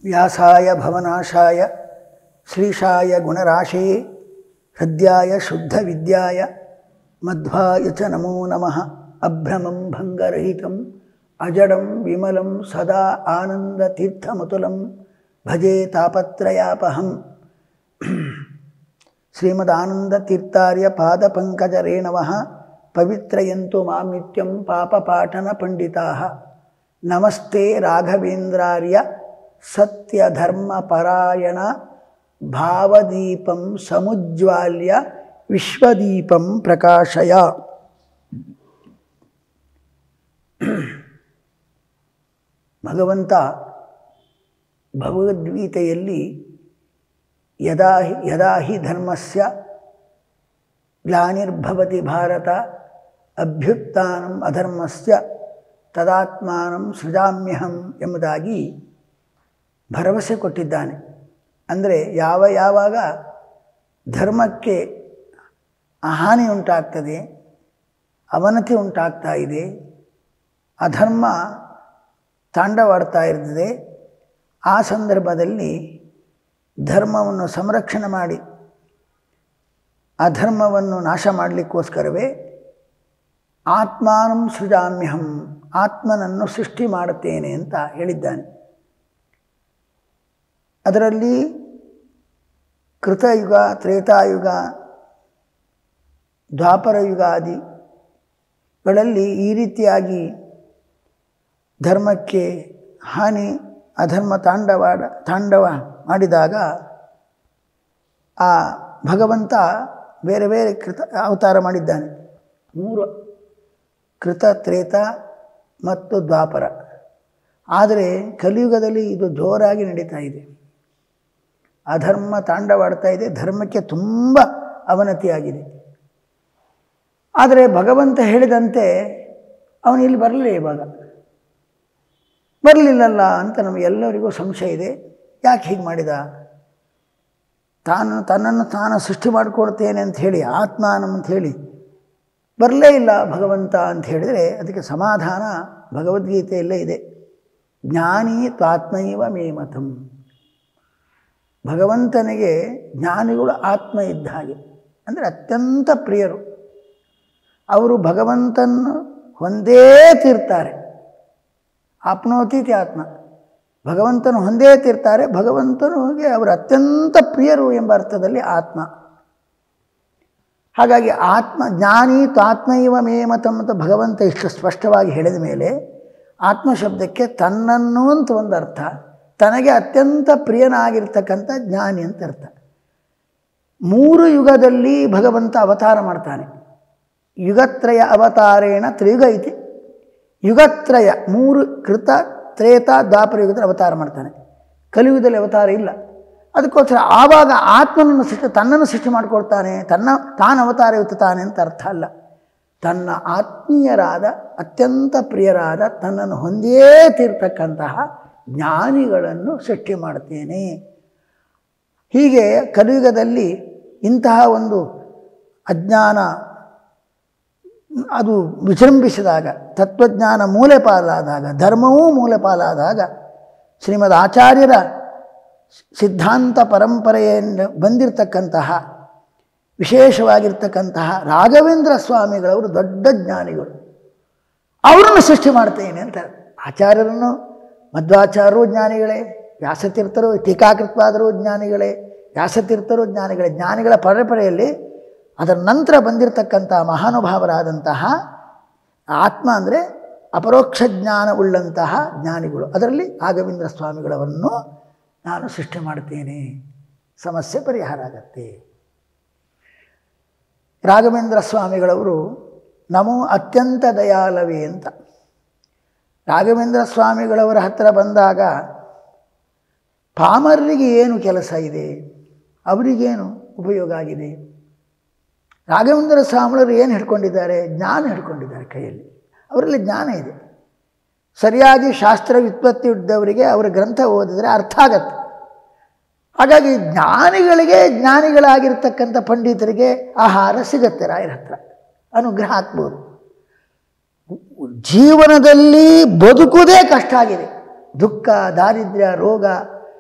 ವ್ಯಾಸಾಯ ಭವನಾಶಾಯ ಶ್ರೀಶಾಯ ಗುಣರಾಶೇ ಹೃದ್ಯಾಯ ಶುದ್ಧವಿದ್ಯಾಯ ಮಧ್ವಾಯ ಚ ನಮೋ ನಮಃ ಅಭ್ರಮಂ ಭಂಗರಹಿತಂ ಅಜಡಂ ವಿಮಲಂ ಸದಾ ಆನಂದತೀರ್ಥಮತುಲಂ ಭಜೆ ತಾಪತ್ರಯಾಪಹಂ ಶ್ರೀಮದಾನಂದತೀರ್ಥಾರ್ಯ ಪಾದಪಂಕಜರೇಣವಃ ಪವಿತ್ರಯಂತು ಮಾಂ ನಿತ್ಯಂ ಪಾಪಪಾಠನ ಪಂಡಿತಾಃ ನಮಸ್ತೆ ರಾಘವೇಂದ್ರಾರ್ಯ ಸತ್ಯಧರ್ಮಪರಾಯಣ ಭಾವದೀಪಂ ಸಮುಜ್ವಾಲ್ಯ ವಿಶ್ವದೀಪಂ ಪ್ರಕಾಶಯ ಭಗವಂತ ಭಗವದ್ಗೀತೆಯಲ್ಲಿ ಯದಾ ಹಿ ಯದಾ ಹಿ ಧರ್ಮಸ್ಯ ಗ್ಲಾನಿರ್ಭವತಿ ಭಾರತ ಅಭ್ಯುತ್ಥಾನಂ ಅಧರ್ಮಸ್ಯ ತದಾತ್ಮಾನಂ ಸೃಜಾಮ್ಯಹಂ ಎಂಬುದಾಗಿ ಭರವಸೆ ಕೊಟ್ಟಿದ್ದಾನೆ ಅಂದರೆ ಯಾವ ಯಾವಾಗ ಧರ್ಮಕ್ಕೆ ಹಾನಿ ಉಂಟಾಗ್ತದೆ ಅವನತಿ ಉಂಟಾಗ್ತಾ ಇದೆ ಅಧರ್ಮ ತಾಂಡವಾಡ್ತಾ ಇರ್ತದೆ ಆ ಸಂದರ್ಭದಲ್ಲಿ ಧರ್ಮವನ್ನು ಸಂರಕ್ಷಣೆ ಮಾಡಿ ಅಧರ್ಮವನ್ನು ನಾಶ ಮಾಡಲಿಕ್ಕೋಸ್ಕರವೇ ಆತ್ಮಾನಂ ಸೃಜಾಮ್ಯಹಂ ಆತ್ಮನನ್ನು ಸೃಷ್ಟಿ ಮಾಡುತ್ತೇನೆ ಅಂತ ಹೇಳಿದ್ದಾನೆ ಅದರಲ್ಲಿ ಕೃತಯುಗ ತ್ರೇತಾಯುಗ ದ್ವಾಪರ ಯುಗಾದಿಗಳಲ್ಲಿ ಈ ರೀತಿಯಾಗಿ ಧರ್ಮಕ್ಕೆ ಹಾನಿ ಅಧರ್ಮ ತಾಂಡವಾಡ ತಾಂಡವ ಮಾಡಿದಾಗ ಆ ಭಗವಂತ ಬೇರೆ ಬೇರೆ ಕೃತ ಅವತಾರ ಮಾಡಿದ್ದಾನೆ ಮೂರು ಕೃತ ತ್ರೇತ ಮತ್ತು ದ್ವಾಪರ ಆದರೆ ಕಲಿಯುಗದಲ್ಲಿ ಇದು ಜೋರಾಗಿ ನಡೀತಾ ಇದೆ ಅಧರ್ಮ ತಾಂಡವಾಡ್ತಾ ಇದೆ ಧರ್ಮಕ್ಕೆ ತುಂಬ ಅವನತಿಯಾಗಿದೆ ಆದರೆ ಭಗವಂತ ಹೇಳಿದಂತೆ ಅವನು ಇಲ್ಲಿ ಬರಲಿಲ್ಲ ಇವಾಗ ಬರಲಿಲ್ಲಲ್ಲ ಅಂತ ನಮಗೆಲ್ಲರಿಗೂ ಸಂಶಯ ಇದೆ ಯಾಕೆ ಹೀಗೆ ಮಾಡಿದ ತಾನು ತನ್ನನ್ನು ತಾನು ಸೃಷ್ಟಿ ಮಾಡಿಕೊಡ್ತೇನೆ ಅಂತ ಹೇಳಿ ಆತ್ಮಾನಂ ಅಂತ ಹೇಳಿ ಬರಲೇ ಇಲ್ಲ ಭಗವಂತ ಅಂತ ಹೇಳಿದರೆ ಅದಕ್ಕೆ ಸಮಾಧಾನ ಭಗವದ್ಗೀತೆಯಲ್ಲೇ ಇದೆ ಜ್ಞಾನಿ ತ್ವಾತ್ಮೈವ ಮೇಮತಂ ಭಗವಂತನಿಗೆ ಜ್ಞಾನಿಗಳು ಆತ್ಮ ಇದ್ದ ಹಾಗೆ ಅಂದರೆ ಅತ್ಯಂತ ಪ್ರಿಯರು ಅವರು ಭಗವಂತನ ಹೊಂದೇ ತೀರ್ತಾರೆ ಆಪ್ನೋತೀತಿ ಆತ್ಮ ಭಗವಂತನು ಹೊಂದೇ ತೀರ್ತಾರೆ ಭಗವಂತನಿಗೆ ಅವರು ಅತ್ಯಂತ ಪ್ರಿಯರು ಎಂಬ ಅರ್ಥದಲ್ಲಿ ಆತ್ಮ ಹಾಗಾಗಿ ಆತ್ಮ ಜ್ಞಾನಿ ತಾತ್ಮೈವ ಮೇಮತಂ ಅಂತ ಭಗವಂತ ಇಷ್ಟು ಸ್ಪಷ್ಟವಾಗಿ ಹೇಳಿದ ಮೇಲೆ ಆತ್ಮ ಶಬ್ದಕ್ಕೆ ತನ್ನನ್ನು ಅಂತ ಒಂದು ಅರ್ಥ ತನಗೆ ಅತ್ಯಂತ ಪ್ರಿಯನಾಗಿರ್ತಕ್ಕಂಥ ಜ್ಞಾನಿ ಅಂತ ಅರ್ಥ ಮೂರು ಯುಗದಲ್ಲಿ ಭಗವಂತ ಅವತಾರ ಮಾಡ್ತಾನೆ ಯುಗತ್ರಯ ಅವತಾರೇಣ ತ್ರಿಯುಗ ಐತಿ ಯುಗತ್ರಯ ಮೂರು ಕೃತ ತ್ರೇತ ದ್ವಾಪರ ಯುಗದಲ್ಲಿ ಅವತಾರ ಮಾಡ್ತಾನೆ ಕಲಿಯುಗದಲ್ಲಿ ಅವತಾರ ಇಲ್ಲ ಅದಕ್ಕೋಸ್ಕರ ಆವಾಗ ಆತ್ಮನನ್ನು ಸೃಷ್ಟಿ ತನ್ನನ್ನು ಸೃಷ್ಟಿ ಮಾಡಿಕೊಳ್ತಾನೆ ತನ್ನ ತಾನು ಅವತಾರ ಎತ್ತುತ್ತಾನೆ ಅಂತ ಅರ್ಥ ಅಲ್ಲ ತನ್ನ ಆತ್ಮೀಯರಾದ ಅತ್ಯಂತ ಪ್ರಿಯರಾದ ತನ್ನನ್ನು ಹೊಂದೇ ತೀರ್ತಕ್ಕಂತಹ ಜ್ಞಾನಿಗಳನ್ನು ಸೃಷ್ಟಿ ಮಾಡ್ತೇನೆ ಹೀಗೆ ಕಲಿಯುಗದಲ್ಲಿ ಇಂತಹ ಒಂದು ಅಜ್ಞಾನ ಅದು ವಿಜೃಂಭಿಸಿದಾಗ ತತ್ವಜ್ಞಾನ ಮೂಲೆಪಾಲಾದಾಗ ಧರ್ಮವೂ ಮೂಲೆಪಾಲಾದಾಗ ಶ್ರೀಮದ್ ಆಚಾರ್ಯರ ಸಿದ್ಧಾಂತ ಪರಂಪರೆಯಿಂದ ಬಂದಿರತಕ್ಕಂತಹ ವಿಶೇಷವಾಗಿರ್ತಕ್ಕಂತಹ ರಾಘವೇಂದ್ರ ಸ್ವಾಮಿಗಳವರು ದೊಡ್ಡ ಜ್ಞಾನಿಗಳು ಅವರನ್ನು ಸೃಷ್ಟಿ ಮಾಡ್ತೇನೆ ಅಂತ ಆಚಾರ್ಯರನ್ನು ಮಧ್ವಾಚಾರ್ಯರು ಜ್ಞಾನಿಗಳೇ ವ್ಯಾಸತೀರ್ಥರು ಟೀಕಾಕೃತವಾದರೂ ಜ್ಞಾನಿಗಳೇ ವ್ಯಾಸತೀರ್ಥರು ಜ್ಞಾನಿಗಳೇ ಜ್ಞಾನಿಗಳ ಪರಂಪರೆಯಲ್ಲಿ ಅದರ ನಂತರ ಬಂದಿರತಕ್ಕಂಥ ಮಹಾನುಭಾವರಾದಂತಹ ಆತ್ಮ ಅಂದರೆ ಅಪರೋಕ್ಷ ಜ್ಞಾನ ಉಳ್ಳಂತಹ ಜ್ಞಾನಿಗಳು ಅದರಲ್ಲಿ ರಾಘವೇಂದ್ರ ಸ್ವಾಮಿಗಳವನ್ನು ನಾನು ಸೃಷ್ಟಿ ಮಾಡ್ತೇನೆ ಸಮಸ್ಯೆ ಪರಿಹಾರ ಆಗತ್ತೆ ರಾಘವೇಂದ್ರ ಸ್ವಾಮಿಗಳವರು ನಮೋ ಅತ್ಯಂತ ದಯಾಲವೇ ಅಂತ ರಾಘವೇಂದ್ರ ಸ್ವಾಮಿಗಳವರ ಹತ್ತಿರ ಬಂದಾಗ ಪಾಮರರಿಗೆ ಏನು ಕೆಲಸ ಇದೆ ಅವರಿಗೇನು ಉಪಯೋಗ ಆಗಿದೆ ರಾಘವೇಂದ್ರ ಸ್ವಾಮಿಗಳು ಏನು ಹಿಡ್ಕೊಂಡಿದ್ದಾರೆ ಜ್ಞಾನ ಹಿಡ್ಕೊಂಡಿದ್ದಾರೆ ಕೈಯಲ್ಲಿ ಅವರಲ್ಲಿ ಜ್ಞಾನ ಇದೆ ಸರಿಯಾಗಿ ಶಾಸ್ತ್ರ ವ್ಯುತ್ಪತ್ತಿ ಇದ್ದವರಿಗೆ ಅವರ ಗ್ರಂಥ ಓದಿದರೆ ಅರ್ಥ ಆಗತ್ತೆ ಹಾಗಾಗಿ ಜ್ಞಾನಿಗಳಿಗೆ ಜ್ಞಾನಿಗಳಾಗಿರ್ತಕ್ಕಂಥ ಪಂಡಿತರಿಗೆ ಆಹಾರ ಸಿಗತ್ತೆ ರಾಯರ ಹತ್ರ ಅನುಗ್ರಹ ಆಗ್ಬೋದು ಜೀವನದಲ್ಲಿ ಬದುಕುವುದೇ ಕಷ್ಟ ಆಗಿದೆ ದುಃಖ ದಾರಿದ್ರ್ಯ ರೋಗ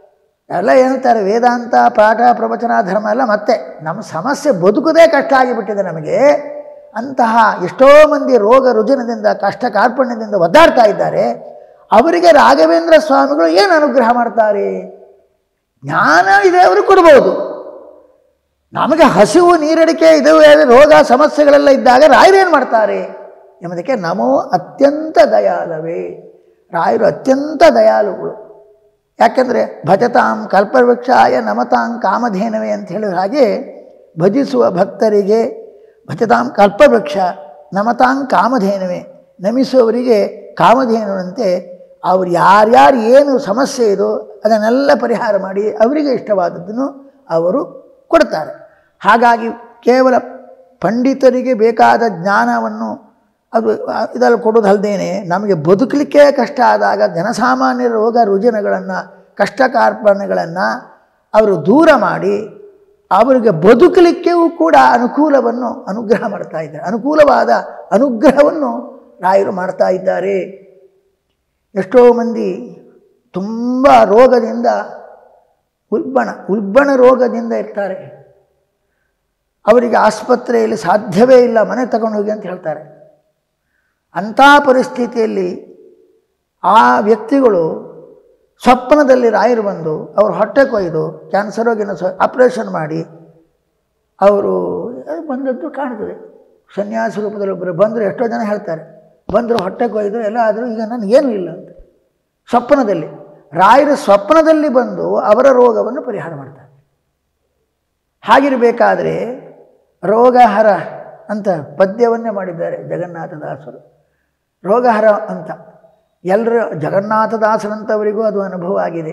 ಎಲ್ಲ ಹೇಳ್ತಾರೆ ವೇದಾಂತ ಪಾಠ ಪ್ರವಚನ ಧರ್ಮ ಎಲ್ಲ ಮತ್ತೆ ನಮ್ಮ ಸಮಸ್ಯೆ ಬದುಕುದೇ ಕಷ್ಟ ಆಗಿಬಿಟ್ಟಿದೆ ನಮಗೆ ಅಂತಹ ಎಷ್ಟೋ ಮಂದಿ ರೋಗ ರುಜಿನದಿಂದ ಕಷ್ಟ ಕಾರ್ಪಣ್ಯದಿಂದ ಒದ್ದಾಡ್ತಾ ಇದ್ದಾರೆ ಅವರಿಗೆ ರಾಘವೇಂದ್ರ ಸ್ವಾಮಿಗಳು ಏನು ಅನುಗ್ರಹ ಮಾಡ್ತಾರೆ ಜ್ಞಾನ ಇದೆ ಅವರು ಕೊಡ್ಬೋದು ನಮಗೆ ಹಸಿವು ನೀರಡಿಕೆ ಇದು ರೋಗ ಸಮಸ್ಯೆಗಳೆಲ್ಲ ಇದ್ದಾಗ ರಾಯರೇನು ಮಾಡ್ತಾರೆ ಎಂಬುದಕ್ಕೆ ನಮೋ ಅತ್ಯಂತ ದಯಾಲವೇ ರಾಯರು ಅತ್ಯಂತ ದಯಾಳುಗಳು ಯಾಕೆಂದರೆ ಭಜತಾಂ ಕಲ್ಪವೃಕ್ಷಾಯ ನಮತಾಂ ಕಾಮಧೇನವೇ ಅಂತ ಹೇಳಿದ ಹಾಗೆ ಭಜಿಸುವ ಭಕ್ತರಿಗೆ ಭಜತಾಂ ಕಲ್ಪವೃಕ್ಷ ನಮತಾಂ ಕಾಮಧೇನವೇ ನಮಿಸುವವರಿಗೆ ಕಾಮಧೇನುವಂತೆ ಅವ್ರು ಯಾರ್ಯಾರು ಏನು ಸಮಸ್ಯೆ ಇದೋ ಅದನ್ನೆಲ್ಲ ಪರಿಹಾರ ಮಾಡಿ ಅವರಿಗೆ ಇಷ್ಟವಾದದ್ದನ್ನು ಅವರು ಕೊಡ್ತಾರೆ ಹಾಗಾಗಿ ಕೇವಲ ಪಂಡಿತರಿಗೆ ಬೇಕಾದ ಜ್ಞಾನವನ್ನು ಅದು ಇದರಲ್ಲಿ ಕೊಡೋದಲ್ದೇನೆ ನಮಗೆ ಬದುಕಲಿಕ್ಕೆ ಕಷ್ಟ ಆದಾಗ ಜನಸಾಮಾನ್ಯರ ರೋಗ ರುಜಿನಗಳನ್ನು ಕಷ್ಟ ಕಾರ್ಪಣ್ಯಗಳನ್ನು ಅವರು ದೂರ ಮಾಡಿ ಅವರಿಗೆ ಬದುಕಲಿಕ್ಕೆಯೂ ಕೂಡ ಅನುಕೂಲವನ್ನು ಅನುಗ್ರಹ ಮಾಡ್ತಾ ಇದ್ದಾರೆ ಅನುಕೂಲವಾದ ಅನುಗ್ರಹವನ್ನು ರಾಯರು ಮಾಡ್ತಾ ಇದ್ದಾರೆ ಎಷ್ಟೋ ಮಂದಿ ತುಂಬ ರೋಗದಿಂದ ಉಲ್ಬಣ ಉಲ್ಬಣ ರೋಗದಿಂದ ಇರ್ತಾರೆ ಅವರಿಗೆ ಆಸ್ಪತ್ರೆಯಲ್ಲಿ ಸಾಧ್ಯವೇ ಇಲ್ಲ ಮನೆ ತಗೊಂಡು ಹೋಗಿ ಅಂತ ಹೇಳ್ತಾರೆ ಅಂಥ ಪರಿಸ್ಥಿತಿಯಲ್ಲಿ ಆ ವ್ಯಕ್ತಿಗಳು ಸ್ವಪ್ನದಲ್ಲಿ ರಾಯರು ಬಂದು ಅವರು ಹೊಟ್ಟೆ ಕೊಯ್ದು ಕ್ಯಾನ್ಸರ್ ರೋಗಿನ ಸ ಆಪ್ರೇಷನ್ ಮಾಡಿ ಅವರು ಬಂದದ್ದು ಕಾಣ್ತದೆ ಸನ್ಯಾಸ ರೂಪದಲ್ಲಿ ಒಬ್ಬರು ಬಂದರು ಎಷ್ಟೋ ಜನ ಹೇಳ್ತಾರೆ ಬಂದರು ಹೊಟ್ಟೆ ಕೊಯ್ದು ಎಲ್ಲ ಆದರೂ ಈಗ ನನಗೇನೂ ಇಲ್ಲ ಅಂತ ಸ್ವಪ್ನದಲ್ಲಿ ರಾಯರು ಸ್ವಪ್ನದಲ್ಲಿ ಬಂದು ಅವರ ರೋಗವನ್ನು ಪರಿಹಾರ ಮಾಡ್ತಾರೆ ಹಾಗಿರಬೇಕಾದ್ರೆ ರೋಗಹರ ಅಂತ ಪದ್ಯವನ್ನೇ ಮಾಡಿದ್ದಾರೆ ಜಗನ್ನಾಥದಾಸರು ರೋಗಹರ ಅಂತ ಎಲ್ಲರ ಜಗನ್ನಾಥದಾಸರಂಥವರಿಗೂ ಅದು ಅನುಭವ ಆಗಿದೆ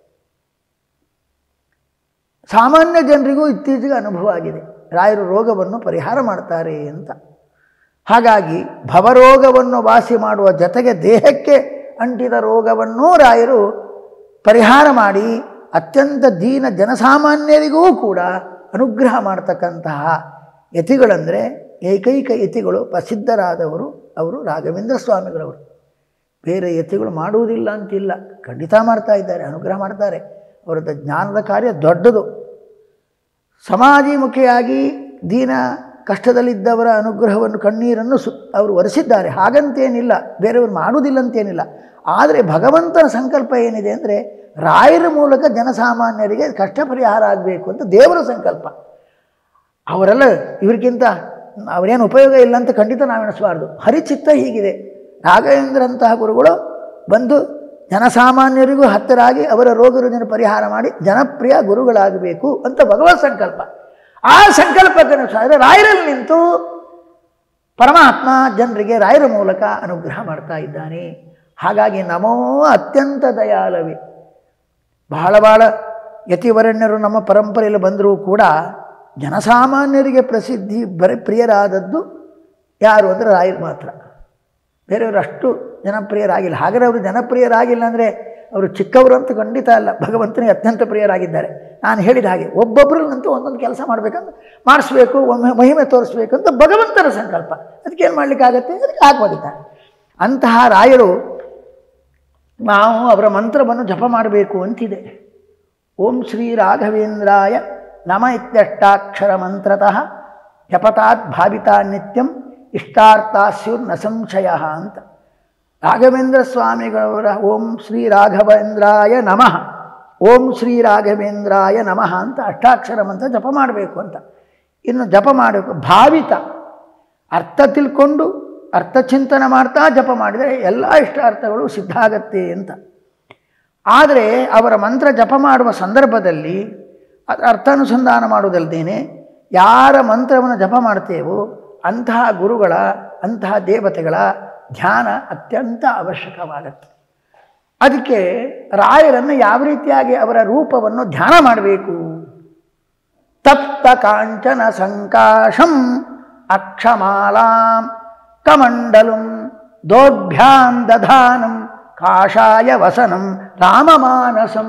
ಸಾಮಾನ್ಯ ಜನರಿಗೂ ಇತ್ತೀಚೆಗೆ ಅನುಭವ ಆಗಿದೆ ರಾಯರು ರೋಗವನ್ನು ಪರಿಹಾರ ಮಾಡ್ತಾರೆ ಅಂತ ಹಾಗಾಗಿ ಭವರೋಗವನ್ನು ವಾಸಿ ಮಾಡುವ ಜೊತೆಗೆ ದೇಹಕ್ಕೆ ಅಂಟಿದ ರೋಗವನ್ನೂ ರಾಯರು ಪರಿಹಾರ ಮಾಡಿ ಅತ್ಯಂತ ದೀನ ಜನಸಾಮಾನ್ಯರಿಗೂ ಕೂಡ ಅನುಗ್ರಹ ಮಾಡ್ತಕ್ಕಂತಹ ಯತಿಗಳಂದರೆ ಏಕೈಕ ಯತಿಗಳು ಪ್ರಸಿದ್ಧರಾದವರು ಅವರು ರಾಘವೇಂದ್ರ ಸ್ವಾಮಿಗಳವರು ಬೇರೆ ಯತಿಗಳು ಮಾಡುವುದಿಲ್ಲ ಅಂತಿಲ್ಲ ಖಂಡಿತ ಮಾಡ್ತಾ ಇದ್ದಾರೆ ಅನುಗ್ರಹ ಮಾಡ್ತಾರೆ ಅವರದ್ದು ಜ್ಞಾನದ ಕಾರ್ಯ ದೊಡ್ಡದು ಸಮಾಧಿಮುಖಿಯಾಗಿ ದೀನ ಕಷ್ಟದಲ್ಲಿದ್ದವರ ಅನುಗ್ರಹವನ್ನು ಕಣ್ಣೀರನ್ನು ಸು ಅವರು ಒರೆಸಿದ್ದಾರೆ ಹಾಗಂತೇನಿಲ್ಲ ಬೇರೆಯವರು ಮಾಡುವುದಿಲ್ಲ ಅಂತೇನಿಲ್ಲ ಆದರೆ ಭಗವಂತನ ಸಂಕಲ್ಪ ಏನಿದೆ ಅಂದರೆ ರಾಯರ ಮೂಲಕ ಜನಸಾಮಾನ್ಯರಿಗೆ ಕಷ್ಟ ಪರಿಹಾರ ಆಗಬೇಕು ಅಂತ ದೇವರ ಸಂಕಲ್ಪ ಅವರೆಲ್ಲ ಇವ್ರಿಗಿಂತ ಅವರೇನು ಉಪಯೋಗ ಇಲ್ಲ ಅಂತ ಖಂಡಿತ ನಾವೆಣಿಸಬಾರ್ದು ಹರಿಚಿತ್ತ ಹೀಗಿದೆ ರಾಘವೇಂದ್ರಂತಹ ಗುರುಗಳು ಬಂದು ಜನಸಾಮಾನ್ಯರಿಗೂ ಹತ್ತಿರಾಗಿ ಅವರ ರೋಗ ರುಜಿನ ಪರಿಹಾರ ಮಾಡಿ ಜನಪ್ರಿಯ ಗುರುಗಳಾಗಬೇಕು ಅಂತ ಭಗವತ್ ಸಂಕಲ್ಪ ಆ ಸಂಕಲ್ಪಕ್ಕನುಸಾರ ರಾಯರಲ್ಲಿ ನಿಂತು ಪರಮಾತ್ಮ ಜನರಿಗೆ ರಾಯರ ಮೂಲಕ ಅನುಗ್ರಹ ಮಾಡ್ತಾ ಇದ್ದಾನೆ ಹಾಗಾಗಿ ನಮೋ ಅತ್ಯಂತ ದಯಾಲವಿ ಬಹಳ ಬಹಳ ಯತಿವರಣ್ಯರು ನಮ್ಮ ಪರಂಪರೆಯಲ್ಲಿ ಬಂದರೂ ಕೂಡ ಜನಸಾಮಾನ್ಯರಿಗೆ ಪ್ರಸಿದ್ಧಿ ಬರೀ ಪ್ರಿಯರಾದದ್ದು ಯಾರು ಅಂದರೆ ರಾಯರು ಮಾತ್ರ ಬೇರೆಯವರು ಅಷ್ಟು ಜನಪ್ರಿಯರಾಗಿಲ್ಲ ಹಾಗಾದರೆ ಅವರು ಜನಪ್ರಿಯರಾಗಿಲ್ಲ ಅಂದರೆ ಅವರು ಚಿಕ್ಕವರು ಅಂತ ಖಂಡಿತ ಅಲ್ಲ ಭಗವಂತನಿಗೆ ಅತ್ಯಂತ ಪ್ರಿಯರಾಗಿದ್ದಾರೆ ನಾನು ಹೇಳಿದ ಹಾಗೆ ಒಬ್ಬೊಬ್ಬರಲ್ಲಂತೂ ಒಂದೊಂದು ಕೆಲಸ ಮಾಡಬೇಕಂತ ಮಾಡಿಸ್ಬೇಕು ಒಮ್ಮೆ ಮಹಿಮೆ ತೋರಿಸ್ಬೇಕು ಅಂತ ಭಗವಂತನ ಸಂಕಲ್ಪ ಅದಕ್ಕೇನು ಮಾಡಲಿಕ್ಕಾಗತ್ತೆ ಅದಕ್ಕೆ ಆಗ್ಬೋದಿದ್ದಾರೆ ಅಂತಹ ರಾಯರು ನಾವು ಅವರ ಮಂತ್ರವನ್ನು ಜಪ ಮಾಡಬೇಕು ಅಂತಿದೆ ಓಂ ಶ್ರೀ ರಾಘವೇಂದ್ರಾಯ ನಮ ಇತ್ಯಷ್ಟಾಕ್ಷರ ಮಂತ್ರತಃ ಜಪತಾತ್ ಭಾವಿತಾ ನಿತ್ಯಂ ಇಷ್ಟಾರ್ಥಾಸ್ಯುರ್ ನ ಸಂಶಯ ಅಂತ ರಾಘವೇಂದ್ರ ಸ್ವಾಮಿಗಳವರ ಓಂ ಶ್ರೀ ರಾಘವೇಂದ್ರಾಯ ನಮಃ ಓಂ ಶ್ರೀ ರಾಘವೇಂದ್ರಾಯ ನಮಃ ಅಂತ ಅಷ್ಟಾಕ್ಷರ ಮಂತ್ರ ಜಪ ಮಾಡಬೇಕು ಅಂತ ಇನ್ನು ಜಪ ಮಾಡಬೇಕು ಭಾವಿತ ಅರ್ಥ ತಿಳ್ಕೊಂಡು ಅರ್ಥಚಿಂತನೆ ಮಾಡ್ತಾ ಜಪ ಮಾಡಿದರೆ ಎಲ್ಲ ಇಷ್ಟಾರ್ಥಗಳು ಸಿದ್ಧ ಆಗತ್ತೆ ಅಂತ ಆದರೆ ಅವರ ಮಂತ್ರ ಜಪ ಮಾಡುವ ಸಂದರ್ಭದಲ್ಲಿ ಅದರ ಅರ್ಥಾನುಸಂಧಾನ ಮಾಡುವುದಲ್ದೇನೆ ಯಾರ ಮಂತ್ರವನ್ನು ಜಪ ಮಾಡ್ತೇವೋ ಅಂತಹ ಗುರುಗಳ ಅಂತಹ ದೇವತೆಗಳ ಧ್ಯಾನ ಅತ್ಯಂತ ಅವಶ್ಯಕವಾಗತ್ತೆ ಅದಕ್ಕೆ ರಾಯರನ್ನು ಯಾವ ರೀತಿಯಾಗಿ ಅವರ ರೂಪವನ್ನು ಧ್ಯಾನ ಮಾಡಬೇಕು ತಪ್ತ ಕಾಂಚನ ಸಂಕಾಶಂ ಅಕ್ಷಮಾಲಾಂ ಕಮಂಡಲಂ ದೋಭ್ಯಾಂ ದಧಾನಂ ಕಾಷಾಯ ವಸನಂ ರಾಮಮಾನಸಂ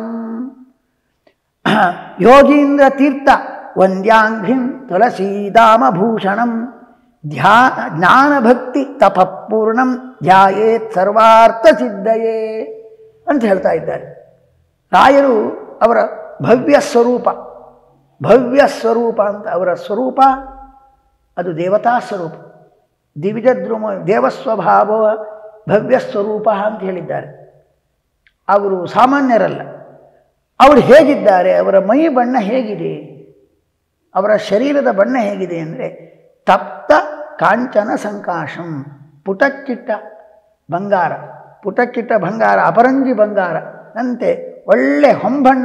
ಯೋಗೀಂದ್ರ ತೀರ್ಥ ವಂದ್ಯಾಂಘ್ರಿಂ ತುಳಸೀದಾಮಭೂಷಣಂ ಧ್ಯಾ ಜ್ಞಾನಭಕ್ತಿ ತಪಪೂರ್ಣಂ ಧ್ಯಾಯೇತ್ ಸರ್ವಾರ್ಥ ಸಿದ್ಧಯೇ ಅಂತ ಹೇಳ್ತಾ ಇದ್ದಾರೆ ರಾಯರು ಅವರ ಭವ್ಯ ಸ್ವರೂಪ ಭವ್ಯ ಸ್ವರೂಪ ಅಂತ ಅವರ ಸ್ವರೂಪ ಅದು ದೇವತಾ ಸ್ವರೂಪ ದಿವಿಜದ್ರುಮ ದೇವಸ್ವಭಾವ ಭವ್ಯ ಸ್ವರೂಪ ಅಂತ ಹೇಳಿದ್ದಾರೆ ಅವರು ಸಾಮಾನ್ಯರಲ್ಲ ಅವರು ಹೇಗಿದ್ದಾರೆ ಅವರ ಮೈ ಬಣ್ಣ ಹೇಗಿದೆ ಅವರ ಶರೀರದ ಬಣ್ಣ ಹೇಗಿದೆ ಅಂದರೆ ತಪ್ತ ಕಾಂಚನ ಸಂಕಾಶಂ ಪುಟಕ್ಕಿಟ್ಟ ಬಂಗಾರ ಪುಟಕ್ಕಿಟ್ಟ ಬಂಗಾರ ಅಪರಂಜಿ ಬಂಗಾರ ನಂತೆ ಒಳ್ಳೆ ಹೊಂಬಣ್ಣ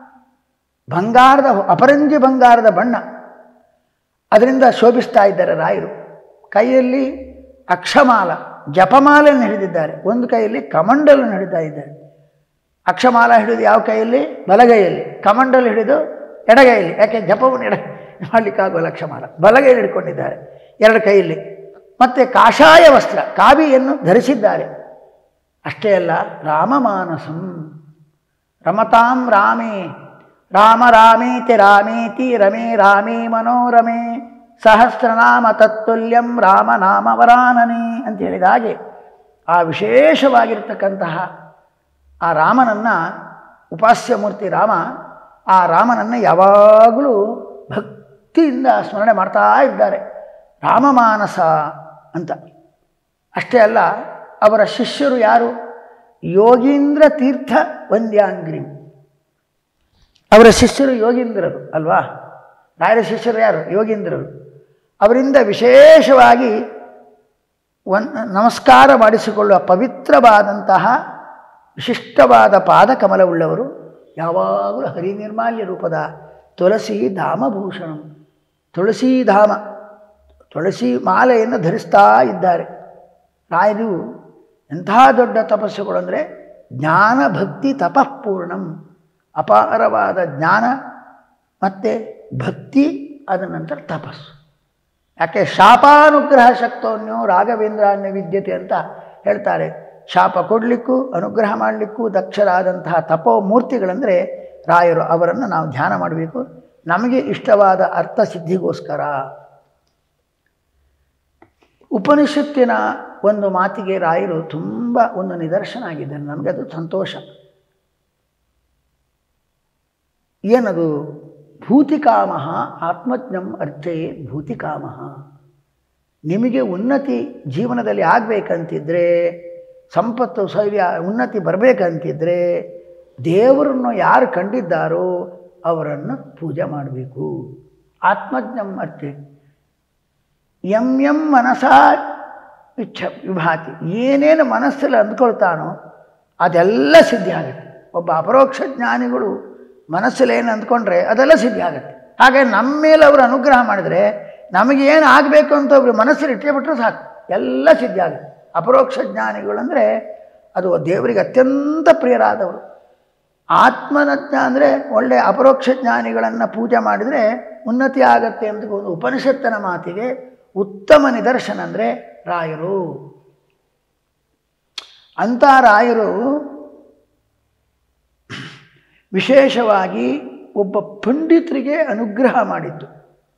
ಬಂಗಾರದ ಅಪರಂಜಿ ಬಂಗಾರದ ಬಣ್ಣ ಅದರಿಂದ ಶೋಭಿಸ್ತಾ ಇದ್ದಾರೆ ರಾಯರು ಕೈಯಲ್ಲಿ ಅಕ್ಷಮಾಲ ಜಪಮಾಲೆಯನ್ನು ಹಿಡಿದಿದ್ದಾರೆ ಒಂದು ಕೈಯಲ್ಲಿ ಕಮಂಡಲನ್ನು ಹಿಡಿತಾ ಇದ್ದಾರೆ ಅಕ್ಷಮಾಲ ಹಿಡಿದು ಯಾವ ಕೈಯಲ್ಲಿ ಬಲಗೈಯಲ್ಲಿ ಕಮಂಡಲ್ ಹಿಡಿದು ಎಡಗೈಯಲ್ಲಿ ಯಾಕೆ ಜಪವನ್ನು ಎಡ ಮಾಡಲಿಕ್ಕಾಗೋಲ್ಲ ಅಕ್ಷಮಾಲ ಬಲಗೈಯಲ್ಲಿ ಹಿಡ್ಕೊಂಡಿದ್ದಾರೆ ಎರಡು ಕೈಯಲ್ಲಿ ಮತ್ತು ಕಾಷಾಯ ವಸ್ತ್ರ ಕಾವಿಯನ್ನು ಧರಿಸಿದ್ದಾರೆ ಅಷ್ಟೇ ಅಲ್ಲ ರಾಮಮಾನಸಂ ರಮತಾಂ ರಾಮೇ ರಾಮ ರಾಮೇತಿ ರಾಮೇತಿ ರಮೇ ರಾಮೇ ಮನೋರಮೆ ಸಹಸ್ರನಾಮ ತತ್ತುಲ್ಯಂ ರಾಮನಾಮ ವರಾನನೆ ಅಂತ ಹೇಳಿದ ಹಾಗೆ ಆ ವಿಶೇಷವಾಗಿರ್ತಕ್ಕಂತಹ ಆ ರಾಮನನ್ನು ಉಪಾಸ್ಯ ಮೂರ್ತಿ ರಾಮ ಆ ರಾಮನನ್ನು ಯಾವಾಗಲೂ ಭಕ್ತಿಯಿಂದ ಸ್ಮರಣೆ ಮಾಡ್ತಾ ಇದ್ದಾರೆ ರಾಮಮಾನಸ ಅಂತ ಅಷ್ಟೇ ಅಲ್ಲ ಅವರ ಶಿಷ್ಯರು ಯಾರು ಯೋಗೀಂದ್ರ ತೀರ್ಥ ವಂದ್ಯಾಂಗ್ರಿ ಅವರ ಶಿಷ್ಯರು ಯೋಗೀಂದ್ರರು ಅಲ್ವಾ ರಾಯರ ಶಿಷ್ಯರು ಯಾರು ಯೋಗೀಂದ್ರರು ಅವರಿಂದ ವಿಶೇಷವಾಗಿ ಒನ್ ನಮಸ್ಕಾರ ಮಾಡಿಸಿಕೊಳ್ಳುವ ಪವಿತ್ರವಾದಂತಹ ವಿಶಿಷ್ಟವಾದ ಪಾದಕಮಲವುಳ್ಳವರು ಯಾವಾಗಲೂ ಹರಿನಿರ್ಮಾಲ್ಯ ರೂಪದ ತುಳಸಿ ಧಾಮಭೂಷಣಂ ತುಳಸೀಧಾಮ ತುಳಸಿ ಮಾಲೆಯನ್ನು ಧರಿಸ್ತಾ ಇದ್ದಾರೆ ರಾಯರು ಎಂಥ ದೊಡ್ಡ ತಪಸ್ಸುಗಳು ಅಂದರೆ ಜ್ಞಾನ ಭಕ್ತಿ ತಪಃಪೂರ್ಣಂ ಅಪಾರವಾದ ಜ್ಞಾನ ಮತ್ತು ಭಕ್ತಿ ಅದ ನಂತರ ತಪಸ್ಸು ಯಾಕೆ ಶಾಪಾನುಗ್ರಹ ಶಕ್ತೋನ್ಯೋ ರಾಘವೇಂದ್ರಾನ್ಯ ವಿದ್ಯತೆ ಅಂತ ಹೇಳ್ತಾರೆ ಶಾಪ ಕೊಡಲಿಕ್ಕೂ ಅನುಗ್ರಹ ಮಾಡಲಿಕ್ಕೂ ದಕ್ಷರಾದಂತಹ ತಪೋ ಮೂರ್ತಿಗಳಂದರೆ ರಾಯರು ಅವರನ್ನು ನಾವು ಧ್ಯಾನ ಮಾಡಬೇಕು ನಮಗೆ ಇಷ್ಟವಾದ ಅರ್ಥ ಸಿದ್ಧಿಗೋಸ್ಕರ ಉಪನಿಷತ್ತಿನ ಒಂದು ಮಾತಿಗೆ ರಾಯರು ತುಂಬ ಒಂದು ನಿದರ್ಶನ ಆಗಿದ್ದಾರೆ ನನಗದು ಸಂತೋಷ ಏನದು ಭೂತಿಕಾಮ ಆತ್ಮಜ್ಞಂ ಅರ್ಥೇ ಭೂತಿಕಾಮ ನಿಮಗೆ ಉನ್ನತಿ ಜೀವನದಲ್ಲಿ ಆಗಬೇಕಂತಿದ್ರೆ ಸಂಪತ್ತು ಶೈಲಿಯ ಉನ್ನತಿ ಬರಬೇಕಂತಿದ್ರೆ ದೇವರನ್ನು ಯಾರು ಕಂಡಿದ್ದಾರೋ ಅವರನ್ನು ಪೂಜೆ ಮಾಡಬೇಕು ಆತ್ಮಜ್ಞಂ ಅರ್ಥೆ ಎಂ ಎಂ ಮನಸ ಇಚ್ಛ ವಿಭಾತಿ ಏನೇನು ಮನಸ್ಸಲ್ಲಿ ಅಂದ್ಕೊಳ್ತಾನೋ ಅದೆಲ್ಲ ಸಿದ್ಧಿ ಆಗುತ್ತೆ ಒಬ್ಬ ಅಪರೋಕ್ಷ ಜ್ಞಾನಿಗಳು ಮನಸ್ಸಲ್ಲಿ ಏನು ಅಂದ್ಕೊಂಡ್ರೆ ಅದೆಲ್ಲ ಸಿದ್ಧಿ ಆಗುತ್ತೆ ಹಾಗೆ ನಮ್ಮ ಮೇಲೆ ಅವರು ಅನುಗ್ರಹ ಮಾಡಿದರೆ ನಮಗೇನು ಆಗಬೇಕು ಅಂತ ಒಬ್ರು ಮನಸ್ಸಲ್ಲಿ ಇಟ್ಟೇಬಿಟ್ರೆ ಸಾಕು ಎಲ್ಲ ಸಿದ್ಧಿ ಆಗುತ್ತೆ ಅಪರೋಕ್ಷ ಜ್ಞಾನಿಗಳಂದರೆ ಅದು ದೇವರಿಗೆ ಅತ್ಯಂತ ಪ್ರಿಯರಾದವರು ಆತ್ಮನಜ್ಞ ಅಂದರೆ ಒಳ್ಳೆಯ ಅಪರೋಕ್ಷ ಜ್ಞಾನಿಗಳನ್ನು ಪೂಜೆ ಮಾಡಿದರೆ ಉನ್ನತಿ ಆಗತ್ತೆ ಅಂತ ಒಂದು ಉಪನಿಷತ್ತಿನ ಮಾತಿಗೆ ಉತ್ತಮ ನಿದರ್ಶನ ಅಂದರೆ ರಾಯರು ಅಂಥ ರಾಯರು ವಿಶೇಷವಾಗಿ ಒಬ್ಬ ಪಂಡಿತರಿಗೆ ಅನುಗ್ರಹ ಮಾಡಿದ್ದು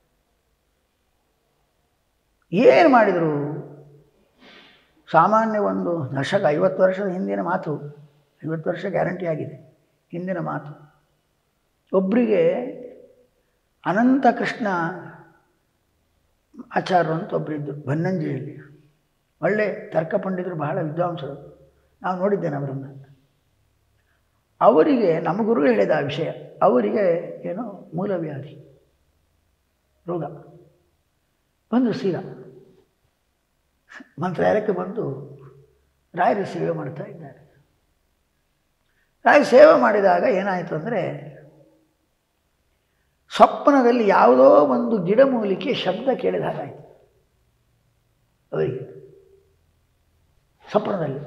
ಏನು ಮಾಡಿದರು ಸಾಮಾನ್ಯ ಒಂದು ದಶಕ ಐವತ್ತು ವರ್ಷದ ಹಿಂದಿನ ಮಾತು ಐವತ್ತು ವರ್ಷ ಗ್ಯಾರಂಟಿ ಆಗಿದೆ ಹಿಂದಿನ ಮಾತು ಒಬ್ಬರಿಗೆ ಅನಂತ ಕೃಷ್ಣ ಆಚಾರ್ಯರು ಅಂತ ಒಬ್ಬರಿದ್ದು ಬನ್ನಂಜಿಯಲ್ಲಿ ಒಳ್ಳೆ ತರ್ಕ ಪಂಡಿತರು ಬಹಳ ವಿದ್ವಾಂಸರು ನಾವು ನೋಡಿದ್ದೇನೆ ಅವರನ್ನು ಅವರಿಗೆ ನಮ್ಮ ಗುರು ಹೇಳಿದ ಆ ವಿಷಯ ಅವರಿಗೆ ಏನೋ ಮೂಲವ್ಯಾಧಿ ರೋಗ ಬಂದು ಸೀದಾ ಮಂತ್ರಾಲಯಕ್ಕೆ ಬಂದು ರಾಯರ ಸೇವೆ ಮಾಡ್ತಾ ಇದ್ದಾರೆ ರಾಯರ ಸೇವೆ ಮಾಡಿದಾಗ ಏನಾಯಿತು ಅಂದರೆ ಸ್ವಪ್ನದಲ್ಲಿ ಯಾವುದೋ ಒಂದು ಗಿಡಮೂಲಿಕೆ ಶಬ್ದ ಕೇಳಿದ ಹಾಗಾಯಿತು ಅವರಿಗೆ ಸ್ವಪ್ನದಲ್ಲಿ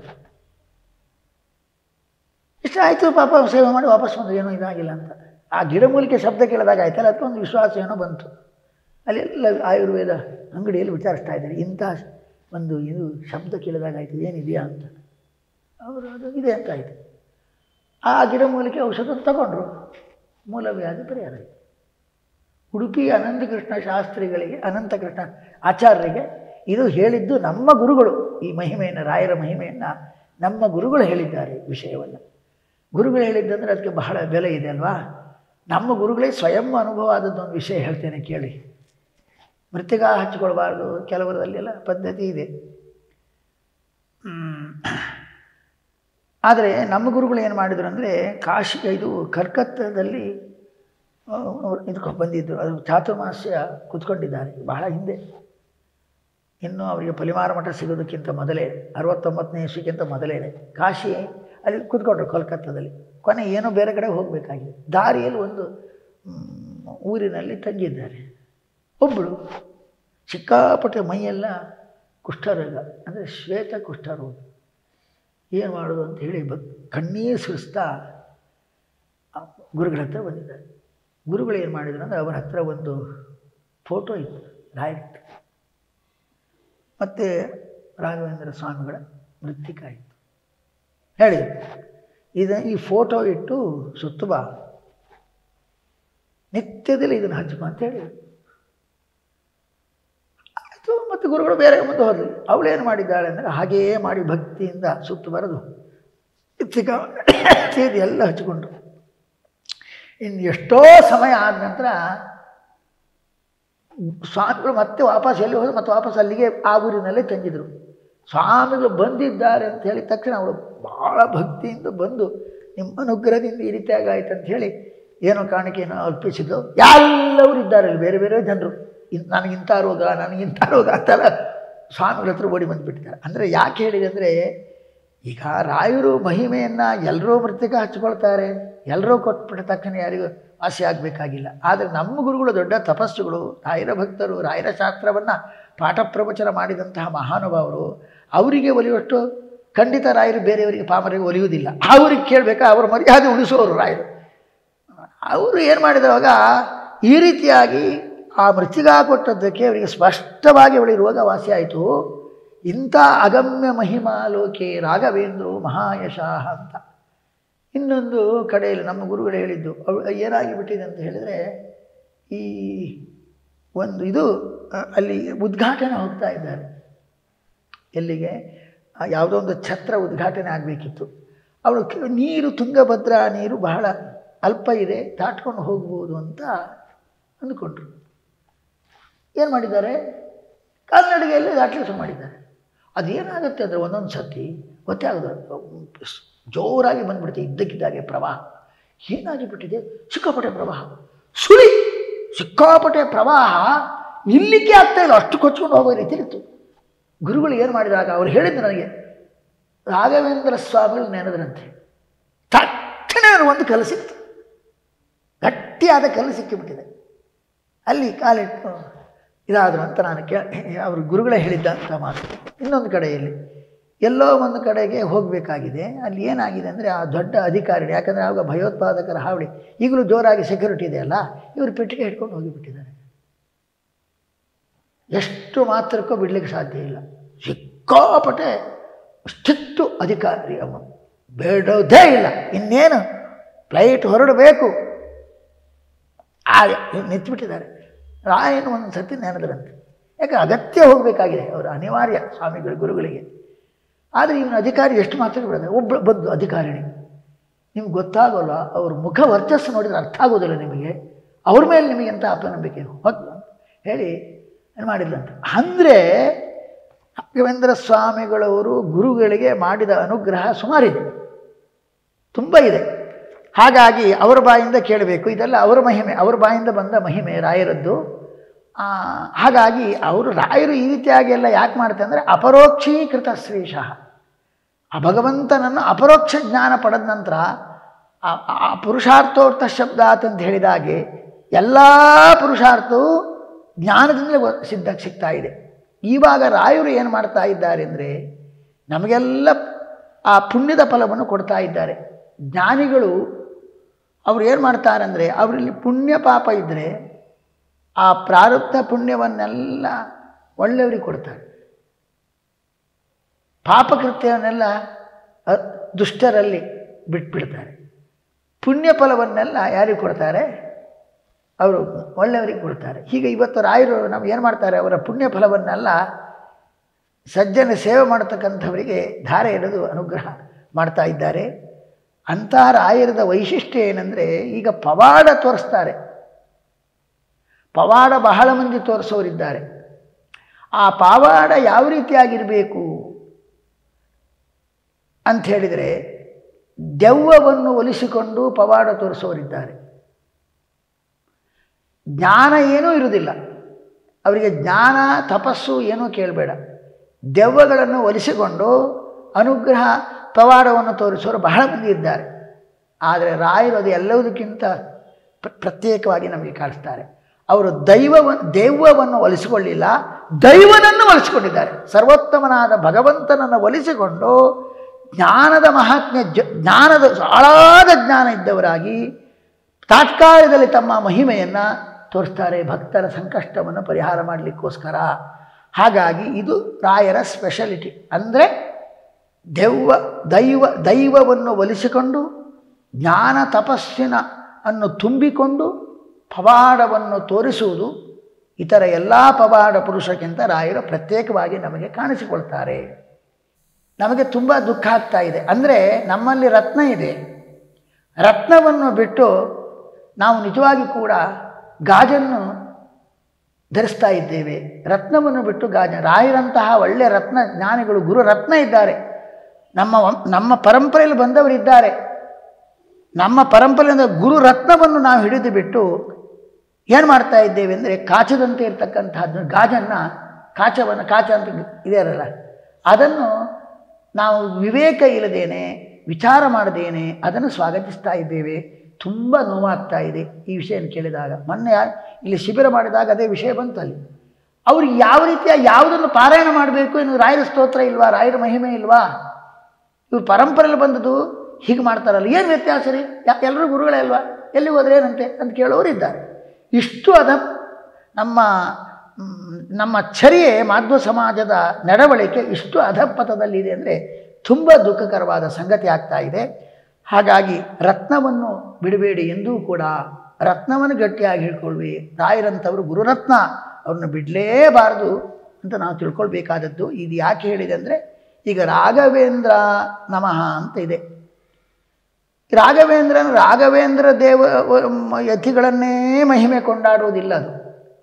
ಇಷ್ಟ ಆಯಿತು ಪಾಪ ಸೇವೆ ಮಾಡಿ ವಾಪಸ್ ಬಂದು ಏನೂ ಇದಾಗಿಲ್ಲ ಅಂತ ಆ ಗಿಡಮೂಲಿಕೆ ಶಬ್ದ ಕೇಳಿದಾಗ ಆಯ್ತಲ್ಲ ಅದಕ್ಕೊಂದು ವಿಶ್ವಾಸ ಏನೋ ಬಂತು ಅಲ್ಲೆಲ್ಲ ಆಯುರ್ವೇದ ಅಂಗಡಿಯಲ್ಲಿ ವಿಚಾರಿಸ್ತಾ ಇದ್ದಾರೆ ಇಂಥ ಒಂದು ಇದು ಶಬ್ದ ಕೇಳಿದಾಗ ಆಯಿತು ಏನಿದೆಯಾ ಅಂತ ಅವರು ಅದು ಇದೆ ಅಂತ ಆಯಿತು ಆ ಗಿಡಮೂಲಿಕೆ ಔಷಧ ತಗೊಂಡ್ರು ಮೂಲವ್ಯಾಧಿ ಪರಿಹಾರ ಆಯಿತು ಉಡುಪಿ ಅನಂತಕೃಷ್ಣ ಶಾಸ್ತ್ರಿಗಳಿಗೆ ಅನಂತಕೃಷ್ಣ ಆಚಾರ್ಯರಿಗೆ ಇದು ಹೇಳಿದ್ದು ನಮ್ಮ ಗುರುಗಳು ಈ ಮಹಿಮೆಯನ್ನು ರಾಯರ ಮಹಿಮೆಯನ್ನು ನಮ್ಮ ಗುರುಗಳು ಹೇಳಿದ್ದಾರೆ ವಿಷಯವನ್ನು ಗುರುಗಳು ಹೇಳಿದ್ದಂದ್ರೆ ಅದಕ್ಕೆ ಬಹಳ ಬೆಲೆ ಇದೆ ಅಲ್ವಾ ನಮ್ಮ ಗುರುಗಳೇ ಸ್ವಯಂ ಅನುಭವ ಆದದ್ದೊಂದು ವಿಷಯ ಹೇಳ್ತೇನೆ ಕೇಳಿ ಮೃತಿಗ ಹಚ್ಕೊಳ್ಬಾರ್ದು ಕೆಲವರದಲ್ಲೆಲ್ಲ ಪದ್ಧತಿ ಇದೆ ಆದರೆ ನಮ್ಮ ಗುರುಗಳು ಏನು ಮಾಡಿದ್ರು ಅಂದರೆ ಕಾಶಿ ಇದು ಕರ್ಕತ್ತದಲ್ಲಿ ಇದಕ್ಕೆ ಬಂದಿದ್ದರು ಅದು ಚಾತುರ್ಮಾಸ್ಯ ಕೂತ್ಕೊಂಡಿದ್ದಾರೆ ಬಹಳ ಹಿಂದೆ ಇನ್ನು ಅವರಿಗೆ ಪಲಿಮಾರ ಮಠ ಸಿಗೋದಕ್ಕಿಂತ ಮೊದಲೇ ಅರವತ್ತೊಂಬತ್ತನೇ ಇಸ್ವಿಗಿಂತ ಮೊದಲೇನೆ ಕಾಶಿ ಅಲ್ಲಿ ಕೂತ್ಕೊಂಡ್ರು ಕೋಲ್ಕತ್ತಾದಲ್ಲಿ ಕೊನೆ ಏನೋ ಬೇರೆ ಕಡೆ ಹೋಗಬೇಕಾಗಿದೆ ದಾರಿಯಲ್ಲಿ ಒಂದು ಊರಿನಲ್ಲಿ ತಂಗಿದ್ದಾರೆ ಒಬ್ಬಳು ಸಿಕ್ಕಾಪಟ್ಟೆ ಮೈಯೆಲ್ಲ ಕುಷ್ಠರೋಗ ಅಂದರೆ ಶ್ವೇತ ಕುಷ್ಠರೋಗ ಏನು ಮಾಡೋದು ಅಂತ ಹೇಳಿ ಬ ಕಣ್ಣೀರು ಸುರಿಸ್ತಾ ಗುರುಗಳ ಹತ್ರ ಬಂದಿದ್ದಾರೆ ಗುರುಗಳು ಏನು ಮಾಡಿದ್ರು ಅಂದರೆ ಅವರ ಹತ್ರ ಒಂದು ಫೋಟೋ ಇತ್ತು ರಾಯರಿತ್ತು ಮತ್ತು ರಾಘವೇಂದ್ರ ಸ್ವಾಮಿಗಳ ಮೃತ್ತಿಕ ಇತ್ತು ಹೇಳಿ ಇದು ಈ ಫೋಟೋ ಇಟ್ಟು ಸುತ್ತು ಬಾ ನಿತ್ಯದಲ್ಲಿ ಇದನ್ನು ಹಚ್ಚು ಅಂತ ಹೇಳಿ ಆಯಿತು ಮತ್ತು ಗುರುಗಳು ಬೇರೆ ಮುಂದೆ ಹೋದ್ಲಿ ಅವಳೇನು ಮಾಡಿದ್ದಾಳೆ ಅಂದರೆ ಹಾಗೆಯೇ ಮಾಡಿ ಭಕ್ತಿಯಿಂದ ಸುತ್ತು ಬರೆದು ಮೃತ್ತಿಕ ಸೇದಿ ಎಲ್ಲ ಹಚ್ಕೊಂಡ್ರು ಇನ್ನು ಎಷ್ಟೋ ಸಮಯ ಆದ ನಂತರ ಸ್ವಾಮಿಗಳು ಮತ್ತೆ ವಾಪಸ್ ಎಲ್ಲಿ ಹೋದ್ರು ಮತ್ತೆ ವಾಪಸ್ ಅಲ್ಲಿಗೆ ಆ ಊರಿನಲ್ಲೇ ತಂಗಿದ್ರು ಸ್ವಾಮಿಗಳು ಬಂದಿದ್ದಾರೆ ಅಂತ ಹೇಳಿ ತಕ್ಷಣ ಅವಳು ಭಾಳ ಭಕ್ತಿಯಿಂದ ಬಂದು ನಿಮ್ಮ ಅನುಗ್ರಹದಿಂದ ಈ ರೀತಿಯಾಗಿ ಆಯ್ತು ಅಂತ ಹೇಳಿ ಏನೋ ಕಾಣಿಕೆಯನ್ನು ಅರ್ಪಿಸಿದ್ದು ಎಲ್ಲರೂ ಇದ್ದಾರೆ ಅಲ್ಲಿ ಬೇರೆ ಬೇರೆ ಜನರು ಇನ್ ನನಗಿಂಥ ರೋಗ ನನಗಿಂಥ ರೋಗ ಅಂತೆಲ್ಲ ಸ್ವಾಮಿಗಳ ಹತ್ರ ಓಡಿ ಬಂದುಬಿಟ್ಟಿದ್ದಾರೆ ಅಂದರೆ ಯಾಕೆ ಹೇಳಿದೆ ಅಂದರೆ ಈಗ ರಾಯರು ಮಹಿಮೆಯನ್ನು ಎಲ್ಲರೂ ಮೃತಿಕ ಹಚ್ಕೊಳ್ತಾರೆ ಎಲ್ಲರೂ ಕೊಟ್ಬಿಟ್ಟ ತಕ್ಷಣ ಯಾರಿಗೂ ವಾಸಿ ಆಗಬೇಕಾಗಿಲ್ಲ ಆದರೆ ನಮ್ಮ ಗುರುಗಳು ದೊಡ್ಡ ತಪಸ್ಸುಗಳು ರಾಯರ ಭಕ್ತರು ರಾಯರ ಶಾಸ್ತ್ರವನ್ನು ಪಾಠ ಪ್ರವಚನ ಮಾಡಿದಂತಹ ಮಹಾನುಭಾವರು ಅವರಿಗೆ ಒಲಿಯುವಷ್ಟು ಖಂಡಿತ ರಾಯರು ಬೇರೆಯವರಿಗೆ ಪಾಮರಿಗೆ ಒಲಿಯುವುದಿಲ್ಲ ಅವ್ರಿಗೆ ಕೇಳಬೇಕಾ ಅವ್ರ ಮರ್ಯಾದೆ ಉಳಿಸುವವರು ರಾಯರು ಅವರು ಏನು ಮಾಡಿದವಾಗ ಈ ರೀತಿಯಾಗಿ ಆ ಮೃತಿಗಾ ಕೊಟ್ಟದ್ದಕ್ಕೆ ಅವರಿಗೆ ಸ್ಪಷ್ಟವಾಗಿ ಅವಳಿಗೆ ರೋಗ ವಾಸಿ ಆಯಿತು ಇಂಥ ಅಗಮ್ಯ ಮಹಿಮಾ ಲೋಕೆ ರಾಘವೇಂದ್ರು ಮಹಾಯಶಾಹ ಅಂತ ಇನ್ನೊಂದು ಕಡೆಯಲ್ಲಿ ನಮ್ಮ ಗುರುಗಳು ಹೇಳಿದ್ದು ಅವಳು ಏನಾಗಿ ಬಿಟ್ಟಿದೆ ಅಂತ ಹೇಳಿದರೆ ಈ ಒಂದು ಇದು ಅಲ್ಲಿ ಉದ್ಘಾಟನೆ ಹೋಗ್ತಾ ಇದ್ದಾರೆ ಎಲ್ಲಿಗೆ ಯಾವುದೋ ಒಂದು ಛತ್ರ ಉದ್ಘಾಟನೆ ಆಗಬೇಕಿತ್ತು ಅವಳು ನೀರು ತುಂಗಭದ್ರಾ ನೀರು ಬಹಳ ಅಲ್ಪ ಇದೆ ದಾಟ್ಕೊಂಡು ಹೋಗ್ಬೋದು ಅಂತ ಅಂದ್ಕೊಂಡ್ರು ಏನು ಮಾಡಿದ್ದಾರೆ ಕಾಲ್ನಡಿಗೆಯಲ್ಲಿ ದಾಟ್ಲಿಕ್ಕೆ ಮಾಡಿದ್ದಾರೆ ಅದೇನಾಗುತ್ತೆ ಅಂದರೆ ಒಂದೊಂದು ಸತಿ ಗೊತ್ತೇ ಆಗೋದು ಜೋರಾಗಿ ಬಂದ್ಬಿಡುತ್ತೆ ಇದ್ದಕ್ಕಿದ್ದಾಗೆ ಪ್ರವಾಹ ಏನಾಗಿಬಿಟ್ಟಿದೆ ಸಿಕ್ಕಾಪಟ್ಟೆ ಪ್ರವಾಹ ಸುಳಿ ಸಿಕ್ಕಾಪಟ್ಟೆ ಪ್ರವಾಹ ನಿಲ್ಲಿಕ್ಕೆ ಆಗ್ತಾ ಇಲ್ಲ ಅಷ್ಟು ಕೊಚ್ಕೊಂಡು ಹೋಗೋ ರೀತಿ ಇತ್ತು ಗುರುಗಳು ಏನು ಮಾಡಿದಾಗ ಅವ್ರು ಹೇಳಿದ್ದು ನನಗೆ ರಾಘವೇಂದ್ರ ಸ್ವಾಮಿಗಳು ನೆನೆದ್ರಂತೆ ತಕ್ಷಣ ಒಂದು ಕಲ್ಲು ಸಿಕ್ತು ಗಟ್ಟಿಯಾದ ಕಲ್ಲು ಸಿಕ್ಕಿಬಿಟ್ಟಿದೆ ಅಲ್ಲಿ ಕಾಲಿಟ್ಟು ಇದಾದರು ಅಂತ ನಾನು ಕೇ ಅವರು ಗುರುಗಳೇ ಹೇಳಿದ್ದ ಅಂತ ಮಾತು ಇನ್ನೊಂದು ಕಡೆಯಲ್ಲಿ ಎಲ್ಲೋ ಒಂದು ಕಡೆಗೆ ಹೋಗಬೇಕಾಗಿದೆ ಅಲ್ಲಿ ಏನಾಗಿದೆ ಅಂದರೆ ಆ ದೊಡ್ಡ ಅಧಿಕಾರಿ ಯಾಕಂದರೆ ಆವಾಗ ಭಯೋತ್ಪಾದಕರ ಹಾವಳಿ ಈಗಲೂ ಜೋರಾಗಿ ಸೆಕ್ಯೂರಿಟಿ ಇದೆಯಲ್ಲ ಇವರು ಪೆಟ್ಟಿಗೆ ಹಿಡ್ಕೊಂಡು ಹೋಗಿಬಿಟ್ಟಿದ್ದಾರೆ ಎಷ್ಟು ಮಾತ್ರಕ್ಕೂ ಬಿಡಲಿಕ್ಕೆ ಸಾಧ್ಯ ಇಲ್ಲ ಸಿಕ್ಕಾಪಟ್ಟೆ ಸ್ಟ್ರಿಕ್ಟು ಅಧಿಕಾರಿ ಅವನು ಬೇಡೋದೇ ಇಲ್ಲ ಇನ್ನೇನು ಫ್ಲೈಟ್ ಹೊರಡಬೇಕು ಆಗ ನಿಂತುಬಿಟ್ಟಿದ್ದಾರೆ ರಾಯನು ಒಂದು ಸತಿ ನೆನೆದ್ರಂತೆ ಯಾಕೆ ಅಗತ್ಯ ಹೋಗಬೇಕಾಗಿದೆ ಅವರು ಅನಿವಾರ್ಯ ಸ್ವಾಮಿಗಳು ಗುರುಗಳಿಗೆ ಆದರೆ ಇವನ ಅಧಿಕಾರಿ ಎಷ್ಟು ಮಾತ್ರ ಬಿಡೋದು ಒಬ್ಬಳು ಬಂದು ಅಧಿಕಾರಿಣಿ ನಿಮ್ಗೆ ಗೊತ್ತಾಗೋಲ್ಲ ಅವ್ರ ಮುಖ ವರ್ಚಸ್ಸು ನೋಡಿದ್ರೆ ಅರ್ಥ ಆಗೋದಿಲ್ಲ ನಿಮಗೆ ಅವ್ರ ಮೇಲೆ ನಿಮಗೆ ಎಂಥ ಅಪನಂಬಿಕೆ ಹೊತ್ತು ಹೇಳಿ ಏನು ಮಾಡಿದ್ಲಂತೆ ಅಂದರೆ ರಾಘವೇಂದ್ರ ಸ್ವಾಮಿಗಳವರು ಗುರುಗಳಿಗೆ ಮಾಡಿದ ಅನುಗ್ರಹ ಸುಮಾರಿದೆ ತುಂಬ ಇದೆ ಹಾಗಾಗಿ ಅವರ ಬಾಯಿಂದ ಕೇಳಬೇಕು ಇದೆಲ್ಲ ಅವರ ಮಹಿಮೆ ಅವರ ಬಾಯಿಂದ ಬಂದ ಮಹಿಮೆ ರಾಯರದ್ದು ಹಾಗಾಗಿ ಅವರು ರಾಯರು ಈ ರೀತಿಯಾಗಿ ಎಲ್ಲ ಯಾಕೆ ಮಾಡ್ತಾರೆ ಅಂದರೆ ಅಪರೋಕ್ಷೀಕೃತ ಶ್ರೀಶಃ ಆ ಭಗವಂತನನ್ನು ಅಪರೋಕ್ಷ ಜ್ಞಾನ ಪಡೆದ ನಂತರ ಆ ಪುರುಷಾರ್ಥೋರ್ಥ ಶಬ್ದ ಅಂತ ಹೇಳಿದಾಗೆ ಎಲ್ಲ ಪುರುಷಾರ್ಥವು ಜ್ಞಾನದಿಂದಲೇ ಸಿದ್ಧ ಸಿಗ್ತಾ ಇದೆ ಇವಾಗ ರಾಯರು ಏನು ಮಾಡ್ತಾ ಇದ್ದಾರೆ ಅಂದರೆ ನಮಗೆಲ್ಲ ಆ ಪುಣ್ಯದ ಫಲವನ್ನು ಕೊಡ್ತಾ ಇದ್ದಾರೆ ಜ್ಞಾನಿಗಳು ಅವ್ರು ಏನು ಮಾಡ್ತಾರೆ ಅಂದರೆ ಅವರಲ್ಲಿ ಪುಣ್ಯ ಪಾಪ ಇದ್ದರೆ ಆ ಪ್ರಾರಬ್ಧ ಪುಣ್ಯವನ್ನೆಲ್ಲ ಒಳ್ಳೆಯವರಿಗೆ ಕೊಡ್ತಾರೆ ಪಾಪಕೃತ್ಯವನ್ನೆಲ್ಲ ದುಷ್ಟರಲ್ಲಿ ಬಿಟ್ಬಿಡ್ತಾರೆ ಪುಣ್ಯ ಫಲವನ್ನೆಲ್ಲ ಯಾರಿಗೆ ಕೊಡ್ತಾರೆ ಅವರು ಒಳ್ಳೆಯವರಿಗೆ ಕೊಡ್ತಾರೆ ಹೀಗೆ ಇವತ್ತು ರಾಯರು ನಮ್ಗೆ ಏನು ಮಾಡ್ತಾರೆ ಅವರ ಪುಣ್ಯ ಫಲವನ್ನೆಲ್ಲ ಸಜ್ಜನ ಸೇವೆ ಮಾಡತಕ್ಕಂಥವರಿಗೆ ಧಾರೆ ಎಳೆದು ಅನುಗ್ರಹ ಮಾಡ್ತಾ ಇದ್ದಾರೆ ಅಂಥ ರಾಯರದ ವೈಶಿಷ್ಟ್ಯ ಏನಂದರೆ ಈಗ ಪವಾಡ ತೋರಿಸ್ತಾರೆ ಪವಾಡ ಬಹಳ ಮಂದಿ ತೋರಿಸೋರಿದ್ದಾರೆ ಆ ಪವಾಡ ಯಾವ ರೀತಿಯಾಗಿರಬೇಕು ಅಂತ ಹೇಳಿದರೆ ದೆವ್ವವನ್ನು ಒಲಿಸಿಕೊಂಡು ಪವಾಡ ತೋರಿಸೋರಿದ್ದಾರೆ ಜ್ಞಾನ ಏನೂ ಇರುವುದಿಲ್ಲ ಅವರಿಗೆ ಜ್ಞಾನ ತಪಸ್ಸು ಏನೂ ಕೇಳಬೇಡ ದೆವ್ವಗಳನ್ನು ಒಲಿಸಿಕೊಂಡು ಅನುಗ್ರಹ ಪವಾಡವನ್ನು ತೋರಿಸೋರು ಬಹಳ ಮಂದಿ ಇದ್ದಾರೆ ಆದರೆ ರಾಯರು ಅದು ಎಲ್ಲದಕ್ಕಿಂತ ಪ್ರ- ಪ್ರತ್ಯೇಕವಾಗಿ ನಮಗೆ ಕಾಣಿಸ್ತಾರೆ ಅವರು ದೈವವ ದೈವವನ್ನು ಒಲಿಸಿಕೊಳ್ಳಿಲ್ಲ ದೈವನನ್ನು ಒಲಿಸಿಕೊಂಡಿದ್ದಾರೆ ಸರ್ವೋತ್ತಮನಾದ ಭಗವಂತನನ್ನು ಒಲಿಸಿಕೊಂಡು ಜ್ಞಾನದ ಮಹಾತ್ಮ್ಯ ಜ ಜ್ಞಾನದ ಆಳಾದ ಜ್ಞಾನ ಇದ್ದವರಾಗಿ ತಾತ್ಕಾಲದಲ್ಲಿ ತಮ್ಮ ಮಹಿಮೆಯನ್ನು ತೋರಿಸ್ತಾರೆ ಭಕ್ತರ ಸಂಕಷ್ಟವನ್ನು ಪರಿಹಾರ ಮಾಡಲಿಕ್ಕೋಸ್ಕರ ಹಾಗಾಗಿ ಇದು ರಾಯರ ಸ್ಪೆಷಲಿಟಿ ಅಂದರೆ ದೆವ್ವ ದೈವ ದೈವವನ್ನು ಒಲಿಸಿಕೊಂಡು ಜ್ಞಾನ ತಪಸ್ಸಿನ ಅನ್ನು ತುಂಬಿಕೊಂಡು ಪವಾಡವನ್ನು ತೋರಿಸುವುದು ಇತರ ಎಲ್ಲ ಪವಾಡ ಪುರುಷಕ್ಕಿಂತ ರಾಯರು ಪ್ರತ್ಯೇಕವಾಗಿ ನಮಗೆ ಕಾಣಿಸಿಕೊಳ್ತಾರೆ ನಮಗೆ ತುಂಬ ದುಃಖ ಆಗ್ತಾ ಇದೆ ಅಂದರೆ ನಮ್ಮಲ್ಲಿ ರತ್ನ ಇದೆ ರತ್ನವನ್ನು ಬಿಟ್ಟು ನಾವು ನಿಜವಾಗಿ ಕೂಡ ಗಾಜನ್ನು ಧರಿಸ್ತಾ ಇದ್ದೇವೆ ರತ್ನವನ್ನು ಬಿಟ್ಟು ಗಾಜ ರಾಯರಂತಹ ಒಳ್ಳೆಯ ರತ್ನ ಜ್ಞಾನಿಗಳು ಗುರು ರತ್ನ ಇದ್ದಾರೆ ನಮ್ಮ ವಂಶ- ನಮ್ಮ ಪರಂಪರೆಯಲ್ಲಿ ಬಂದವರಿದ್ದಾರೆ ನಮ್ಮ ಪರಂಪರೆಯಿಂದ ಗುರು ರತ್ನವನ್ನು ನಾವು ಹಿಡಿದು ಬಿಟ್ಟು ಏನು ಮಾಡ್ತಾ ಇದ್ದೇವೆ ಅಂದರೆ ಕಾಚದಂತೆ ಇರತಕ್ಕಂಥದ್ದು ಗಾಜನ್ನು ಕಾಚವನ್ನು ಕಾಚ ಅಂತ ಇದೆಯಲ್ಲ ಅದನ್ನು ನಾವು ವಿವೇಕ ಇಲ್ಲದೇನೆ ವಿಚಾರ ಮಾಡದೇನೆ ಅದನ್ನು ಸ್ವಾಗತಿಸ್ತಾ ಇದ್ದೇವೆ ತುಂಬ ನೋವಾಗ್ತಾ ಇದೆ ಈ ವಿಷಯನ ಕೇಳಿದಾಗ ಮೊನ್ನೆ ಇಲ್ಲಿ ಶಿಬಿರ ಮಾಡಿದಾಗ ಅದೇ ವಿಷಯ ಬಂತು ಅಲ್ಲಿ ಅವ್ರಿಗೆ ಯಾವ ರೀತಿಯ ಯಾವುದನ್ನು ಪಾರಾಯಣ ಮಾಡಬೇಕು ಇನ್ನು ರಾಯರ ಸ್ತೋತ್ರ ಇಲ್ವಾ ರಾಯರ ಮಹಿಮೆ ಇಲ್ವಾ ಇವ್ರು ಪರಂಪರೆಯಲ್ಲಿ ಬಂದದ್ದು ಹೀಗೆ ಮಾಡ್ತಾರಲ್ಲ ಏನು ವ್ಯತ್ಯಾಸ ರೀ ಯಾ ಎಲ್ಲರೂ ಗುರುಗಳೇ ಅಲ್ವಾ ಎಲ್ಲಿ ಹೋದ್ರೆ ಏನಂತೆ ಅಂತ ಕೇಳೋರು ಇದ್ದಾರೆ ಇಷ್ಟು ಅದ ನಮ್ಮ ಮ್, ನಮ್ಮ ಚರ್ಯೆ ಮಾಧ್ವ ಸಮಾಜದ ನಡವಳಿಕೆ ಇಷ್ಟು ಅಧಪಥದಲ್ಲಿದೆ ಅಂದರೆ ತುಂಬ ದುಃಖಕರವಾದ ಸಂಗತಿ ಆಗ್ತಾ ಇದೆ ಹಾಗಾಗಿ ರತ್ನವನ್ನು ಬಿಡಬೇಡಿ ಎಂದೂ ಕೂಡ ರತ್ನವನ್ನು ಗಟ್ಟಿಯಾಗಿ ಹಿಡ್ಕೊಳ್ವಿ ರಾಯರಂಥವರು ಗುರುರತ್ನ ಅವ್ರನ್ನ ಬಿಡಲೇಬಾರದು ಅಂತ ನಾವು ತಿಳ್ಕೊಳ್ಬೇಕಾದದ್ದು ಇದು ಯಾಕೆ ಹೇಳಿದೆ ಅಂದರೆ ಈಗ ರಾಘವೇಂದ್ರ ನಮಃ ಅಂತ ಇದೆ ರಾಘವೇಂದ್ರನ ರಾಘವೇಂದ್ರ ದೇವ ಮ- ಯತಿಗಳನ್ನೇ ಮಹಿಮೆ ಕೊಂಡಾಡುವುದಿಲ್ಲ ಅದು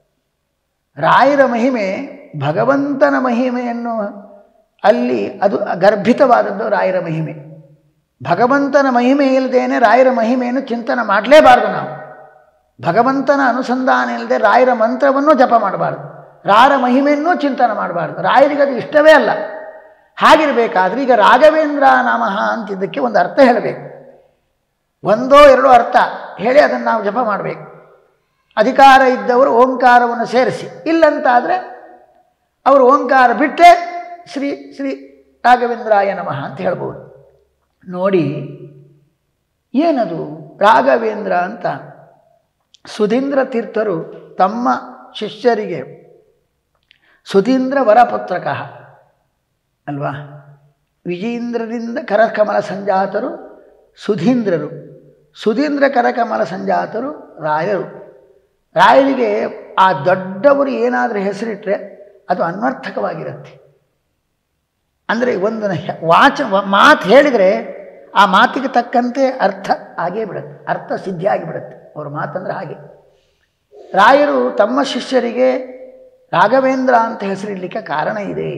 ರಾಯರ ಮಹಿಮೆ ಭಗವಂತನ ಮಹಿಮೆಯನ್ನು ಅಲ್ಲಿ ಅದು ಗರ್ಭಿತವಾದದ್ದು ರಾಯರ ಮಹಿಮೆ ಭಗವಂತನ ಮಹಿಮೆ ಇಲ್ಲದೇನೆ ರಾಯರ ಮಹಿಮೆಯನ್ನು ಚಿಂತನೆ ಮಾಡಲೇಬಾರ್ದು ನಾವು ಭಗವಂತನ ಅನುಸಂಧಾನ ಇಲ್ಲದೆ ರಾಯರ ಮಂತ್ರವನ್ನು ಜಪ ಮಾಡಬಾರ್ದು ರಾಯರ ಮಹಿಮೆಯನ್ನೂ ಚಿಂತನೆ ಮಾಡಬಾರ್ದು ರಾಯರಿಗೆ ಅದು ಇಷ್ಟವೇ ಅಲ್ಲ ಹಾಗಿರಬೇಕಾದ್ರೆ ಈಗ ರಾಘವೇಂದ್ರ ನಾಮಃ ಅಂತಿದ್ದಕ್ಕೆ ಒಂದು ಅರ್ಥ ಹೇಳಬೇಕು ಒಂದೋ ಎರಡೋ ಅರ್ಥ ಹೇಳಿ ಅದನ್ನು ನಾವು ಜಪ ಮಾಡಬೇಕು ಅಧಿಕಾರ ಇದ್ದವರು ಓಂಕಾರವನ್ನು ಸೇರಿಸಿ ಇಲ್ಲಂತಾದರೆ ಅವರು ಓಂಕಾರ ಬಿಟ್ಟರೆ ಶ್ರೀ ಶ್ರೀ ರಾಘವೇಂದ್ರಾಯ ನಮಃ ಅಂತ ಹೇಳ್ಬೋದು ನೋಡಿ ಏನದು ರಾಘವೇಂದ್ರ ಅಂತ ಸುಧೀಂದ್ರ ತೀರ್ಥರು ತಮ್ಮ ಶಿಷ್ಯರಿಗೆ ಸುಧೀಂದ್ರ ವರಪುತ್ರಕ ಅಲ್ವಾ ವಿಜೇಂದ್ರರಿಂದ ಕರಕಮಲ ಸಂಜಾತರು ಸುಧೀಂದ್ರರು ಸುಧೀಂದ್ರ ಕರಕಮಲ ಸಂಜಾತರು ರಾಯರು ರಾಯರಿಗೆ ಆ ದೊಡ್ಡವರು ಏನಾದರೂ ಹೆಸರಿಟ್ಟರೆ ಅದು ಅನ್ವರ್ಥಕವಾಗಿರುತ್ತೆ ಅಂದರೆ ಒಂದು ಹೆ- ವಾಚ ವ- ಮಾತು ಹೇಳಿದರೆ ಆ ಮಾತಿಗೆ ತಕ್ಕಂತೆ ಅರ್ಥ ಆಗೇ ಬಿಡುತ್ತೆ ಅರ್ಥ ಸಿದ್ಧಿ ಆಗಿಬಿಡುತ್ತೆ ಅವ್ರ ಮಾತಂದ್ರೆ ಹಾಗೆ ರಾಯರು ತಮ್ಮ ಶಿಷ್ಯರಿಗೆ ರಾಘವೇಂದ್ರ ಅಂತ ಹೆಸರಿಡಲಿಕ್ಕೆ ಕಾರಣ ಇದೆ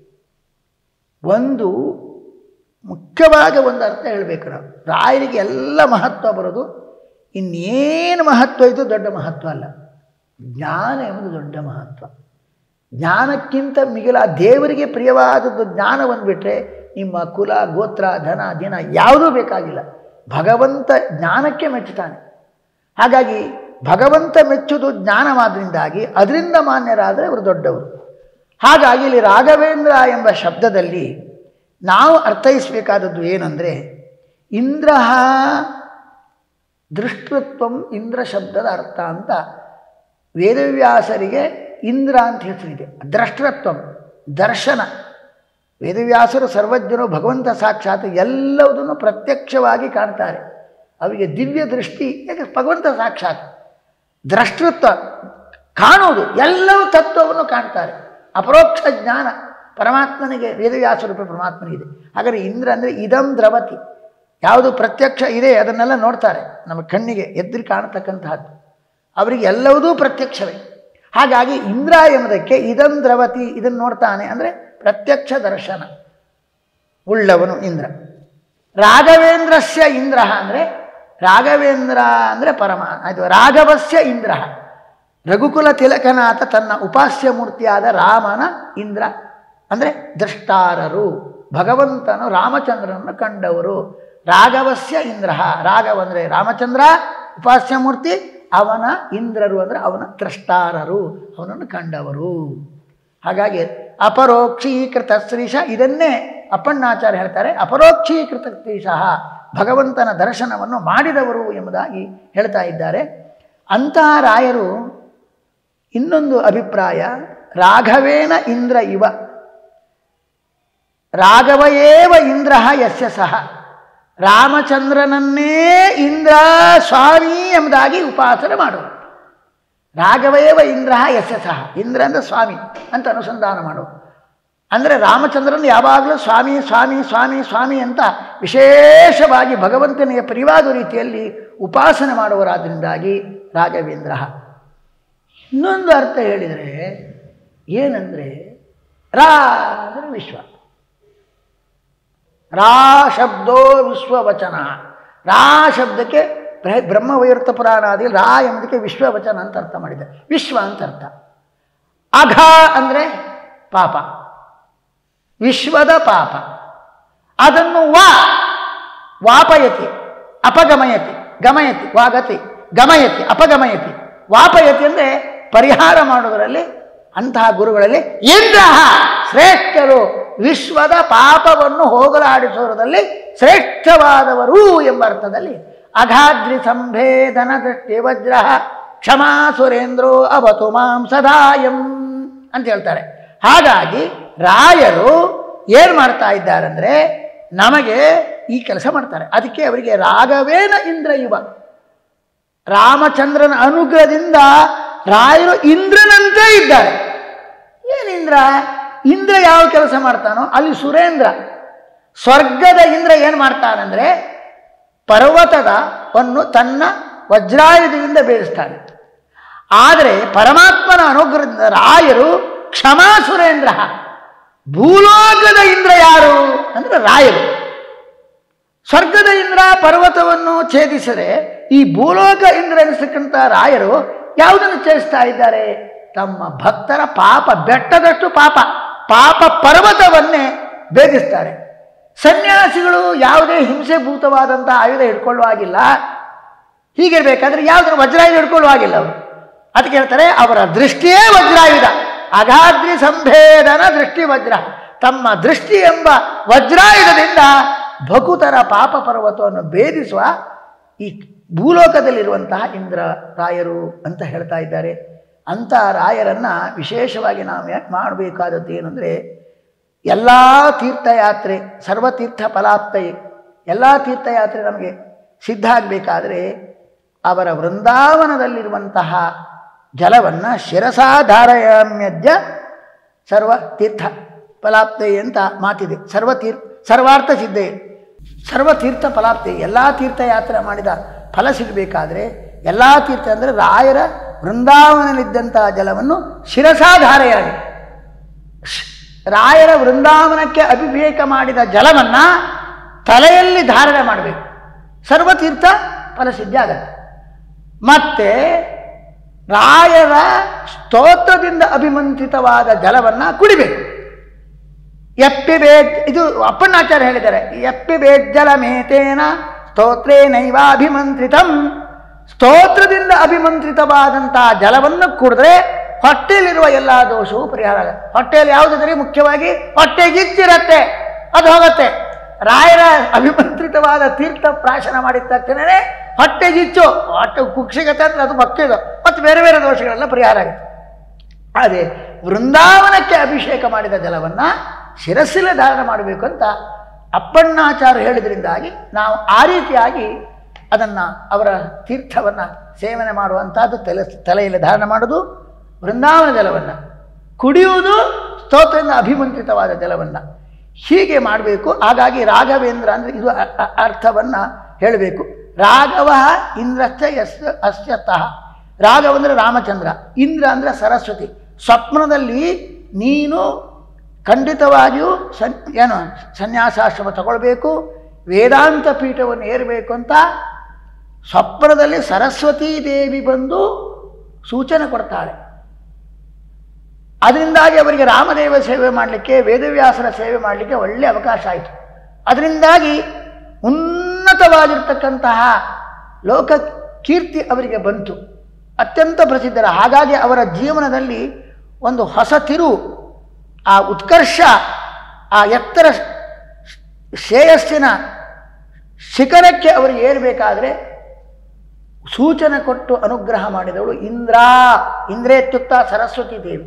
ಒಂದು ಮುಖ್ಯವಾಗಿ ಒಂದು ಅರ್ಥ ಹೇಳಬೇಕು ನಾವು ರಾಯರಿಗೆ ಎಲ್ಲ ಮಹತ್ವ ಬರೋದು ಇನ್ನೇನು ಮಹತ್ವ ಇದು ದೊಡ್ಡ ಮಹತ್ವ ಅಲ್ಲ ಜ್ಞಾನ ಎಂಬುದು ದೊಡ್ಡ ಮಹತ್ವ ಜ್ಞಾನಕ್ಕಿಂತ ಮಿಗಿಲ ದೇವರಿಗೆ ಪ್ರಿಯವಾದದ್ದು ಜ್ಞಾನವನ್ನು ಬಿಟ್ಟರೆ ನಿಮ್ಮ ಕುಲ ಗೋತ್ರ ಧನ ದಿನ ಯಾವುದೂ ಬೇಕಾಗಿಲ್ಲ ಭಗವಂತ ಜ್ಞಾನಕ್ಕೆ ಮೆಚ್ಚುತ್ತಾನೆ ಹಾಗಾಗಿ ಭಗವಂತ ಮೆಚ್ಚುವುದು ಜ್ಞಾನವಾದ್ರಿಂದಾಗಿ ಅದರಿಂದ ಮಾನ್ಯರಾದರೆ ಅವರು ದೊಡ್ಡವರು ಹಾಗಾಗಿ ಇಲ್ಲಿ ರಾಘವೇಂದ್ರ ಎಂಬ ಶಬ್ದದಲ್ಲಿ ನಾವು ಅರ್ಥೈಸಬೇಕಾದದ್ದು ಏನಂದರೆ ಇಂದ್ರ ದೃಷ್ಟೃತ್ವಂ ಇಂದ್ರ ಶಬ್ದದ ಅರ್ಥ ಅಂತ ವೇದವ್ಯಾಸರಿಗೆ ಇಂದ್ರ ಅಂತ ಹೆಸರಿದೆ ದ್ರಷ್ಟೃತ್ವಂ ದರ್ಶನ ವೇದವ್ಯಾಸರು ಸರ್ವಜ್ಞರು ಭಗವಂತ ಸಾಕ್ಷಾತ್ ಎಲ್ಲವುದನ್ನು ಪ್ರತ್ಯಕ್ಷವಾಗಿ ಕಾಣ್ತಾರೆ ಅವರಿಗೆ ದಿವ್ಯ ದೃಷ್ಟಿ ಯಾಕೆ ಭಗವಂತ ಸಾಕ್ಷಾತ್ ದ್ರಷ್ಟೃತ್ವ ಕಾಣುವುದು ಎಲ್ಲವೂ ತತ್ವವನ್ನು ಕಾಣ್ತಾರೆ ಅಪರೋಕ್ಷ ಜ್ಞಾನ ಪರಮಾತ್ಮನಿಗೆ ವೇದವ್ಯಾಸ ರೂಪ ಪರಮಾತ್ಮನಿಗಿದೆ ಹಾಗಾದರೆ ಇಂದ್ರ ಅಂದರೆ ಇದಂ ದ್ರವತಿ ಯಾವುದು ಪ್ರತ್ಯಕ್ಷ ಇದೆ ಅದನ್ನೆಲ್ಲ ನೋಡ್ತಾರೆ ನಮ್ಮ ಕಣ್ಣಿಗೆ ಎದುರು ಕಾಣತಕ್ಕಂತಹದ್ದು ಅವರಿಗೆ ಎಲ್ಲವುದೂ ಪ್ರತ್ಯಕ್ಷವೇ ಹಾಗಾಗಿ ಇಂದ್ರ ಎಂಬುದಕ್ಕೆ ಇದಂ ದ್ರವತಿ ಇದನ್ನು ನೋಡ್ತಾನೆ ಅಂದರೆ ಪ್ರತ್ಯಕ್ಷ ದರ್ಶನ ಉಳ್ಳವನು ಇಂದ್ರ ರಾಘವೇಂದ್ರಸ್ಯ ಇಂದ್ರ ಅಂದರೆ ರಾಘವೇಂದ್ರ ಅಂದರೆ ಪರಮ ಅದು ರಾಘವಸ್ಯ ಇಂದ್ರ ರಘುಕುಲ ತಿಲಕನಾಥ ತನ್ನ ಉಪಾಸ್ಯ ಮೂರ್ತಿಯಾದ ರಾಮನ ಇಂದ್ರ ಅಂದರೆ ದೃಷ್ಟಾರರು ಭಗವಂತನು ರಾಮಚಂದ್ರನನ್ನು ಕಂಡವರು ರಾಘವಸ್ಯ ಇಂದ್ರ ರಾಘವ ಅಂದರೆ ರಾಮಚಂದ್ರ ಉಪಾಸ್ಯ ಮೂರ್ತಿ ಅವನ ಇಂದ್ರರು ಅಂದರೆ ಅವನ ದ್ರಷ್ಟಾರರು ಅವನನ್ನು ಕಂಡವರು ಹಾಗಾಗಿ ಅಪರೋಕ್ಷೀಕೃತ ಶ್ರೀಶ ಇದನ್ನೇ ಅಪ್ಪಣ್ಣಾಚಾರ್ಯ ಹೇಳ್ತಾರೆ ಅಪರೋಕ್ಷೀಕೃತ ಶ್ರೀಶಃ ಭಗವಂತನ ದರ್ಶನವನ್ನು ಮಾಡಿದವರು ಎಂಬುದಾಗಿ ಹೇಳ್ತಾ ಇದ್ದಾರೆ ಅಂತಹ ರಾಯರು ಇನ್ನೊಂದು ಅಭಿಪ್ರಾಯ ರಾಘವೇನ ಇಂದ್ರ ಇವ ರಾಘವಯೇವ ಇಂದ್ರ ಯಸ್ಯ ಸಹ ರಾಮಚಂದ್ರನನ್ನೇ ಇಂದ್ರ ಸ್ವಾಮಿ ಎಂಬುದಾಗಿ ಉಪಾಸನೆ ಮಾಡುವರು ರಾಘವೇವ ಇಂದ್ರ ಯಸ್ಯ ಸಹ ಇಂದ್ರ ಅಂದರೆ ಸ್ವಾಮಿ ಅಂತ ಅನುಸಂಧಾನ ಮಾಡು ಅಂದರೆ ರಾಮಚಂದ್ರನ ಯಾವಾಗಲೂ ಸ್ವಾಮಿ ಸ್ವಾಮಿ ಸ್ವಾಮಿ ಸ್ವಾಮಿ ಅಂತ ವಿಶೇಷವಾಗಿ ಭಗವಂತನಿಗೆ ಪ್ರಿಯವಾದ ರೀತಿಯಲ್ಲಿ ಉಪಾಸನೆ ಮಾಡುವರಾದ್ರಿಂದಾಗಿ ರಾಘವೇಂದ್ರ ಇನ್ನೊಂದು ಅರ್ಥ ಹೇಳಿದರೆ ಏನಂದರೆ ರಾ ಅಂದರೆ ವಿಶ್ವ ರಾ ಶಬ್ದೋ ವಿಶ್ವವಚನ ರಾ ಶಬ್ದಕ್ಕೆ ಬ್ರ- ಬ್ರಹ್ಮವೈವರ್ತ ಪುರಾಣಾದಿ ರಾ ಎಂಬುದಕ್ಕೆ ವಿಶ್ವವಚನ ಅಂತ ಅರ್ಥ ಮಾಡಿದೆ ವಿಶ್ವ ಅಂತ ಅರ್ಥ ಅಘ ಅಂದರೆ ಪಾಪ ವಿಶ್ವದ ಪಾಪ ಅದನ್ನು ವಾ ವಾಪಯತಿ ಅಪಗಮಯತಿ ಗಮಯತಿ ವಾಗತಿ ಗಮಯತಿ ಅಪಗಮಯತಿ ವಾಪಯತಿ ಅಂದರೆ ಪರಿಹಾರ ಮಾಡುವುದರಲ್ಲಿ ಅಂತಹ ಗುರುಗಳಲ್ಲಿ ಇಂದ್ರ ಶ್ರೇಷ್ಠರು ವಿಶ್ವದ ಪಾಪವನ್ನು ಹೋಗಲಾಡಿಸುವುದರಲ್ಲಿ ಶ್ರೇಷ್ಠವಾದವರು ಎಂಬ ಅರ್ಥದಲ್ಲಿ ಅಘಾದ್ರಿ ಸಂಭೇದನ ದೃಷ್ಟಿ ವಜ್ರ ಕ್ಷಮಾ ಸುರೇಂದ್ರೋ ಅವತು ಮಾಂ ಸದಾಯಂ ಅಂತ ಹೇಳ್ತಾರೆ ಹಾಗಾಗಿ ರಾಯರು ಏನು ಮಾಡ್ತಾ ಇದ್ದಾರಂದ್ರೆ ನಮಗೆ ಈ ಕೆಲಸ ಮಾಡ್ತಾರೆ ಅದಕ್ಕೆ ಅವರಿಗೆ ರಾಘವೇನ ಇಂದ್ರ ಯುವ ರಾಮಚಂದ್ರನ ಅನುಗ್ರಹದಿಂದ ರಾಯರು ಇಂದ್ರನಂತೆ ಇದ್ದಾರೆ ಏನು ಇಂದ್ರ ಇಂದ್ರ ಯಾವ ಕೆಲಸ ಮಾಡ್ತಾನೋ ಅಲ್ಲಿ ಸುರೇಂದ್ರ ಸ್ವರ್ಗದ ಇಂದ್ರ ಏನು ಮಾಡ್ತಾನಂದ್ರೆ ಪರ್ವತದ ವನ್ನು ತನ್ನ ವಜ್ರಾಯುಧದಿಂದ ಬೇಯಿಸ್ತಾನೆ ಆದರೆ ಪರಮಾತ್ಮನ ಅನುಗ್ರಹದಿಂದ ರಾಯರು ಕ್ಷಮಾ ಸುರೇಂದ್ರ ಭೂಲೋಕದ ಇಂದ್ರ ಯಾರು ಅಂದ್ರೆ ರಾಯರು ಸ್ವರ್ಗದ ಇಂದ್ರ ಪರ್ವತವನ್ನು ಛೇದಿಸದೆ ಈ ಭೂಲೋಕ ಇಂದ್ರ ಎನಿಸ್ತಕ್ಕಂಥ ರಾಯರು ಯಾವುದನ್ನು ಛೇದಿಸ್ತಾ ಇದ್ದಾರೆ ತಮ್ಮ ಭಕ್ತರ ಪಾಪ ಬೆಟ್ಟದಷ್ಟು ಪಾಪ ಪಾಪ ಪರ್ವತವನ್ನೇ ಭೇದಿಸ್ತಾರೆ ಸನ್ಯಾಸಿಗಳು ಯಾವುದೇ ಹಿಂಸೆಭೂತವಾದಂಥ ಆಯುಧ ಹಿಡ್ಕೊಳ್ಳುವ ಹಾಗಿಲ್ಲ ಹೀಗಿರ್ಬೇಕಾದ್ರೆ ಯಾವುದನ್ನು ವಜ್ರಾಯುಧ ಹಿಡ್ಕೊಳ್ಳುವ ಹಾಗಿಲ್ಲ ಅವರು ಅದಕ್ಕೆ ಹೇಳ್ತಾರೆ ಅವರ ದೃಷ್ಟಿಯೇ ವಜ್ರಾಯುಧ ಅಗಾದ್ರಿ ಸಂಭೇದನ ದೃಷ್ಟಿ ವಜ್ರ ತಮ್ಮ ದೃಷ್ಟಿ ಎಂಬ ವಜ್ರಾಯುಧದಿಂದ ಭಕುತರ ಪಾಪ ಪರ್ವತವನ್ನು ಭೇದಿಸುವ ಈ ಭೂಲೋಕದಲ್ಲಿರುವಂತಹ ಇಂದ್ರ ರಾಯರು ಅಂತ ಹೇಳ್ತಾ ಇದ್ದಾರೆ ಅಂಥ ರಾಯರನ್ನು ವಿಶೇಷವಾಗಿ ನಾವು ಯಾಕೆ ಮಾಡಬೇಕಾದದ್ದು ಏನಂದರೆ ಎಲ್ಲ ತೀರ್ಥಯಾತ್ರೆ ಸರ್ವತೀರ್ಥ ಫಲಾಪ್ತೈ ಎಲ್ಲ ತೀರ್ಥಯಾತ್ರೆ ನಮಗೆ ಸಿದ್ಧ ಆಗಬೇಕಾದ್ರೆ ಅವರ ವೃಂದಾವನದಲ್ಲಿರುವಂತಹ ಜಲವನ್ನು ಶಿರಸಾಧಾರಯಾಮ್ಯದ್ಯ ಸರ್ವ ತೀರ್ಥ ಫಲಾಪ್ತೈ ಅಂತ ಮಾತಿದೆ ಸರ್ವತೀರ್ ಸರ್ವಾರ್ಥ ಸಿದ್ಧೆ ಸರ್ವತೀರ್ಥ ಫಲಾಪ್ತಿ ಎಲ್ಲ ತೀರ್ಥಯಾತ್ರೆ ಮಾಡಿದ ಫಲ ಸಿಗಬೇಕಾದ್ರೆ ಎಲ್ಲ ತೀರ್ಥ ಅಂದರೆ ರಾಯರ ವೃಂದಾವನದಲ್ಲಿದ್ದಂತಹ ಜಲವನ್ನು ಶಿರಸಾಧಾರೆಯಾಗಿ ಶ್- ರಾಯರ ವೃಂದಾವನಕ್ಕೆ ಅಭಿಷೇಕ ಮಾಡಿದ ಜಲವನ್ನು ತಲೆಯಲ್ಲಿ ಧಾರಣೆ ಮಾಡಬೇಕು ಸರ್ವತೀರ್ಥ ಫಲಸಿದ್ಧಿ ಆಗತ್ತೆ ಮತ್ತೆ ರಾಯರ ಸ್ತೋತ್ರದಿಂದ ಅಭಿಮಂತ್ರಿತವಾದ ಜಲವನ್ನು ಕುಡಿಬೇಕು ಎಪ್ಪಿ ಬೇಜ್ ಇದು ಅಪ್ಪಣ್ಣಾಚಾರ್ಯ ಹೇಳಿದ್ದಾರೆ ಎಪ್ಪಿ ಬೇಜ್ಜಲ ಮೇತೇನ ಸ್ತೋತ್ರೇ ನೈವಾಭಿಮಂತ್ರಿತಂ ಸ್ತೋತ್ರದಿಂದ ಅಭಿಮಂತ್ರಿತವಾದಂತಹ ಜಲವನ್ನು ಕುಡಿದ್ರೆ ಹೊಟ್ಟೆಯಲ್ಲಿರುವ ಎಲ್ಲ ದೋಷವೂ ಪರಿಹಾರ ಆಗುತ್ತೆ ಹೊಟ್ಟೆಯಲ್ಲಿ ಯಾವುದಿದ್ರೆ ಮುಖ್ಯವಾಗಿ ಹೊಟ್ಟೆ ಗಿಚ್ಚಿರತ್ತೆ ಅದು ಹೋಗುತ್ತೆ ರಾಯರ ಅಭಿಮಂತ್ರಿತವಾದ ತೀರ್ಥ ಪ್ರಾಶನ ಮಾಡಿದ ತಕ್ಷಣವೇ ಹೊಟ್ಟೆ ಗಿಚ್ಚು ಹೊಟ್ಟೆ ಕುಕ್ಷಿಗತ್ತೆ ಅಂದ್ರೆ ಅದು ಭಕ್ತಿದು ಮತ್ತು ಬೇರೆ ಬೇರೆ ದೋಷಗಳೆಲ್ಲ ಪರಿಹಾರ ಆಗುತ್ತೆ ಅದೇ ವೃಂದಾವನಕ್ಕೆ ಅಭಿಷೇಕ ಮಾಡಿದ ಜಲವನ್ನು ಶಿರಸ್ಸಿಲೆ ಧಾರಣ ಮಾಡಬೇಕು ಅಂತ ಅಪ್ಪಣ್ಣಾಚಾರ್ಯ ಹೇಳಿದ್ರಿಂದಾಗಿ ನಾವು ಆ ರೀತಿಯಾಗಿ ಅದನ್ನು ಅವರ ತೀರ್ಥವನ್ನು ಸೇವನೆ ಮಾಡುವಂಥದ್ದು ತಲೆ ತಲೆಯಲ್ಲಿ ಧಾರಣ ಮಾಡೋದು ವೃಂದಾವನ ಜಲವನ್ನು ಕುಡಿಯುವುದು ಸ್ತೋತ್ರದಿಂದ ಅಭಿಮಂತ್ರಿತವಾದ ಜಲವನ್ನು ಹೀಗೆ ಮಾಡಬೇಕು ಹಾಗಾಗಿ ರಾಘವೇಂದ್ರ ಅಂದರೆ ಇದು ಅ- ಅ- ಅರ್ಥವನ್ನು ಹೇಳಬೇಕು ರಾಘವ ಇಂದ್ರಶ್ಚ ಯಸ್ ಅಸ್ಯತಃ ರಾಘವ ಅಂದರೆ ರಾಮಚಂದ್ರ ಇಂದ್ರ ಅಂದರೆ ಸರಸ್ವತಿ ಸ್ವಪ್ನದಲ್ಲಿ ನೀನು ಖಂಡಿತವಾಗಿಯೂ ಸನ್ ಏನು ಸನ್ಯಾಸಾಶ್ರಮ ತಗೊಳ್ಬೇಕು ವೇದಾಂತ ಪೀಠವನ್ನು ಏರಬೇಕು ಅಂತ ಸ್ವಪ್ನದಲ್ಲಿ ಸರಸ್ವತೀ ದೇವಿ ಬಂದು ಸೂಚನೆ ಕೊಡ್ತಾಳೆ ಅದರಿಂದಾಗಿ ಅವರಿಗೆ ರಾಮದೇವ ಸೇವೆ ಮಾಡಲಿಕ್ಕೆ ವೇದವ್ಯಾಸರ ಸೇವೆ ಮಾಡಲಿಕ್ಕೆ ಒಳ್ಳೆಯ ಅವಕಾಶ ಆಯಿತು ಅದರಿಂದಾಗಿ ಉನ್ನತವಾಗಿರ್ತಕ್ಕಂತಹ ಲೋಕ ಕೀರ್ತಿ ಅವರಿಗೆ ಬಂತು ಅತ್ಯಂತ ಪ್ರಸಿದ್ಧರ ಹಾಗಾಗಿ ಅವರ ಜೀವನದಲ್ಲಿ ಒಂದು ಹೊಸ ತಿರು ಆ ಉತ್ಕರ್ಷ ಆ ಎತ್ತರ ಶ್ರೇಯಸ್ಸಿನ ಶಿಖರಕ್ಕೆ ಅವರಿಗೆ ಏರಬೇಕಾದ್ರೆ ಸೂಚನೆ ಕೊಟ್ಟು ಅನುಗ್ರಹ ಮಾಡಿದವಳು ಇಂದ್ರ ಇಂದ್ರೇತ್ಯುಕ್ತ ಸರಸ್ವತಿ ದೇವಿ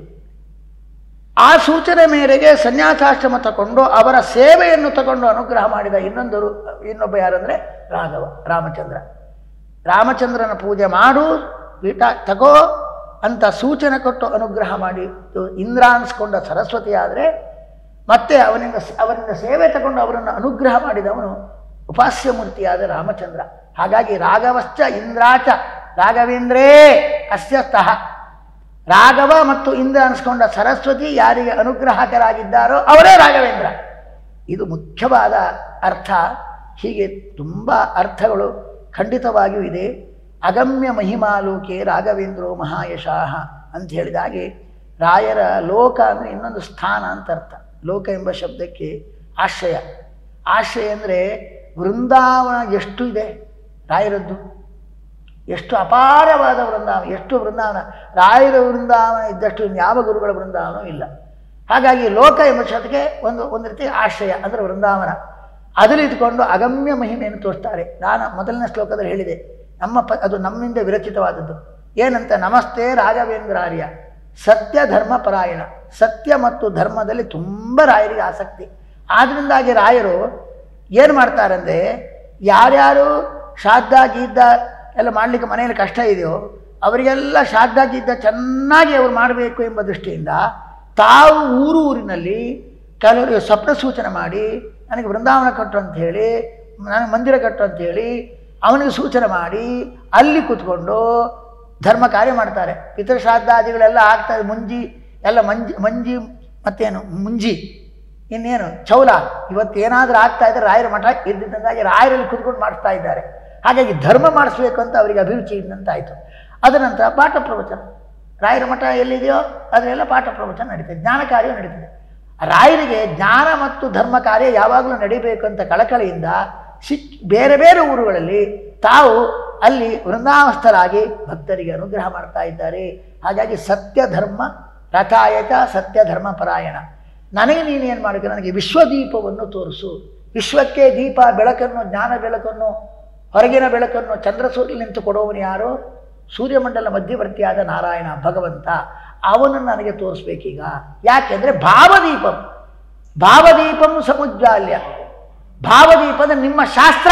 ಆ ಸೂಚನೆ ಮೇರೆಗೆ ಸನ್ಯಾಸಾಶ್ರಮ ತಗೊಂಡು ಅವರ ಸೇವೆಯನ್ನು ತಗೊಂಡು ಅನುಗ್ರಹ ಮಾಡಿದ ಇನ್ನೊಂದು ರು- ಇನ್ನೊಬ್ಬ ಯಾರಂದರೆ ರಾಘವ ರಾಮಚಂದ್ರ ರಾಮಚಂದ್ರನ ಪೂಜೆ ಮಾಡು ಪೀಠ ತಗೋ ಅಂತ ಸೂಚನೆ ಕೊಟ್ಟು ಅನುಗ್ರಹ ಮಾಡಿ ಇಂದ್ರ ಅನ್ಸ್ಕೊಂಡ ಸರಸ್ವತಿ ಆದರೆ ಮತ್ತೆ ಅವನಿಂದ ಅವರಿಂದ ಸೇವೆ ತಗೊಂಡು ಅವರನ್ನು ಅನುಗ್ರಹ ಮಾಡಿದವನು ಉಪಾಸ್ಯ ಮೂರ್ತಿಯಾದ ರಾಮಚಂದ್ರ ಹಾಗಾಗಿ ರಾಘವಶ್ಚ ಇಂದ್ರಾಚ ರಾಘವೇಂದ್ರೇ ಅಸ್ಯಸ್ತಃ ರಾಘವ ಮತ್ತು ಇಂದ್ರ ಅನಿಸ್ಕೊಂಡ ಸರಸ್ವತಿ ಯಾರಿಗೆ ಅನುಗ್ರಹಕರಾಗಿದ್ದಾರೋ ಅವರೇ ರಾಘವೇಂದ್ರ ಇದು ಮುಖ್ಯವಾದ ಅರ್ಥ ಹೀಗೆ ತುಂಬ ಅರ್ಥಗಳು ಖಂಡಿತವಾಗಿಯೂ ಇದೆ ಅಗಮ್ಯ ಮಹಿಮಾಲೋಕೆ ರಾಘವೇಂದ್ರೋ ಮಹಾಯಶಾಹ ಅಂತ ಹೇಳಿದಾಗೆ ರಾಯರ ಲೋಕ ಅಂದರೆ ಇನ್ನೊಂದು ಸ್ಥಾನ ಅಂತ ಅರ್ಥ ಲೋಕ ಎಂಬ ಶಬ್ದಕ್ಕೆ ಆಶ್ರಯ ಆಶ್ರಯ ಅಂದರೆ ವೃಂದಾವನ ಎಷ್ಟು ಇದೆ ರಾಯರದ್ದು ಎಷ್ಟು ಅಪಾರವಾದ ವೃಂದಾವನ ಎಷ್ಟು ವೃಂದಾವನ ರಾಯರ ವೃಂದಾವನ ಇದ್ದಷ್ಟು ಇನ್ಯಾವ ಗುರುಗಳ ವೃಂದಾವನ ಇಲ್ಲ ಹಾಗಾಗಿ ಲೋಕ ಎಂಬ ಶಬ್ದಕ್ಕೆ ಒಂದು ಒಂದು ರೀತಿ ಆಶ್ರಯ ಅಂದರೆ ವೃಂದಾವನ ಅದರಲ್ಲಿ ಇಟ್ಕೊಂಡು ಅಗಮ್ಯ ಮಹಿಮೆಯನ್ನು ತೋರಿಸ್ತಾರೆ ನಾನು ಮೊದಲನೇ ಶ್ಲೋಕದಲ್ಲಿ ಹೇಳಿದೆ ನಮ್ಮ ಪ ಅದು ನಮ್ಮಿಂದ ವಿರಚಿತವಾದದ್ದು ಏನಂತ ನಮಸ್ತೆ ರಾಘವೇಂದ್ರಾರ್ಯ ಸತ್ಯ ಧರ್ಮ ಪರಾಯಣ ಸತ್ಯ ಮತ್ತು ಧರ್ಮದಲ್ಲಿ ತುಂಬ ರಾಯರಿಗೆ ಆಸಕ್ತಿ ಆದ್ದರಿಂದಾಗಿ ರಾಯರು ಏನು ಮಾಡ್ತಾರಂದರೆ ಯಾರ್ಯಾರು ಶ್ರಾದ್ದ ಗೀದ್ದ ಎಲ್ಲ ಮಾಡಲಿಕ್ಕೆ ಮನೆಯಲ್ಲಿ ಕಷ್ಟ ಇದೆಯೋ ಅವರಿಗೆಲ್ಲ ಶ್ರಾದ್ದ ಗೀದ್ದ ಚೆನ್ನಾಗಿ ಅವರು ಮಾಡಬೇಕು ಎಂಬ ದೃಷ್ಟಿಯಿಂದ ತಾವು ಊರು ಊರಿನಲ್ಲಿ ಕೆಲವರಿಗೆ ಸ್ವಪ್ನ ಸೂಚನೆ ಮಾಡಿ ನನಗೆ ವೃಂದಾವನ ಕಟ್ಟು ಅಂತ ಹೇಳಿ ನನಗೆ ಮಂದಿರ ಕಟ್ಟು ಅಂತ ಹೇಳಿ ಅವನಿಗೆ ಸೂಚನೆ ಮಾಡಿ ಅಲ್ಲಿ ಕೂತ್ಕೊಂಡು ಧರ್ಮ ಕಾರ್ಯ ಮಾಡ್ತಾರೆ ಪಿತೃಶ್ರಾದ್ದಾದಿಗಳೆಲ್ಲ ಆಗ್ತದೆ ಮುಂಜಿ ಎಲ್ಲ ಮಂಜಿ ಮಂಜಿ ಮತ್ತೇನು ಮುಂಜಿ ಇನ್ನೇನು ಚೌಲ ಇವತ್ತು ಏನಾದರೂ ಆಗ್ತಾ ಇದ್ರೆ ರಾಯರ ಮಠ ಇದ್ದಿದ್ದಂಗಾಗಿ ರಾಯರಲ್ಲಿ ಕುತ್ಕೊಂಡು ಮಾಡಿಸ್ತಾ ಇದ್ದಾರೆ ಹಾಗಾಗಿ ಧರ್ಮ ಮಾಡಿಸ್ಬೇಕು ಅಂತ ಅವರಿಗೆ ಅಭಿರುಚಿ ಇದ್ದಂತಾಯಿತು ಅದ ನಂತರ ಪಾಠ ಪ್ರವಚನ ರಾಯರ ಮಠ ಎಲ್ಲಿದೆಯೋ ಅದರೆಲ್ಲ ಪಾಠ ಪ್ರವಚನ ನಡೀತದೆ ಜ್ಞಾನ ಕಾರ್ಯ ನಡೀತದೆ ರಾಯರಿಗೆ ಜ್ಞಾನ ಮತ್ತು ಧರ್ಮ ಕಾರ್ಯ ಯಾವಾಗಲೂ ನಡಿಬೇಕು ಅಂತ ಕಳಕಳಿಯಿಂದ ಸಿಕ್ ಬೇರೆ ಬೇರೆ ಊರುಗಳಲ್ಲಿ ತಾವು ಅಲ್ಲಿ ವೃಂದಾವಸ್ಥರಾಗಿ ಭಕ್ತರಿಗೆ ಅನುಗ್ರಹ ಮಾಡ್ತಾ ಇದ್ದಾರೆ ಹಾಗಾಗಿ ಸತ್ಯ ಧರ್ಮ ರಥಾಯತ ಸತ್ಯ ಧರ್ಮ ಪರಾಯಣ ನನಗೆ ನೀನು ಏನು ಮಾಡಬೇಕು ನನಗೆ ವಿಶ್ವದೀಪವನ್ನು ತೋರಿಸು ವಿಶ್ವಕ್ಕೆ ದೀಪ ಬೆಳಕನ್ನು ಜ್ಞಾನ ಬೆಳಕನ್ನು ಹೊರಗಿನ ಬೆಳಕನ್ನು ಚಂದ್ರಸೂರ್ಯ ನಿಂತು ಕೊಡುವವನು ಯಾರು ಸೂರ್ಯಮಂಡಲ ಮಧ್ಯವರ್ತಿಯಾದ ನಾರಾಯಣ ಭಗವಂತ ಅವನನ್ನು ನನಗೆ ತೋರಿಸ್ಬೇಕೀಗ ಯಾಕೆಂದರೆ ಭಾವದೀಪಂ ಭಾವದೀಪಂ ಸಮುಜ್ವಾಲ್ಯ ಭಾವದೀಪ ಅಂದರೆ ನಿಮ್ಮ ಶಾಸ್ತ್ರ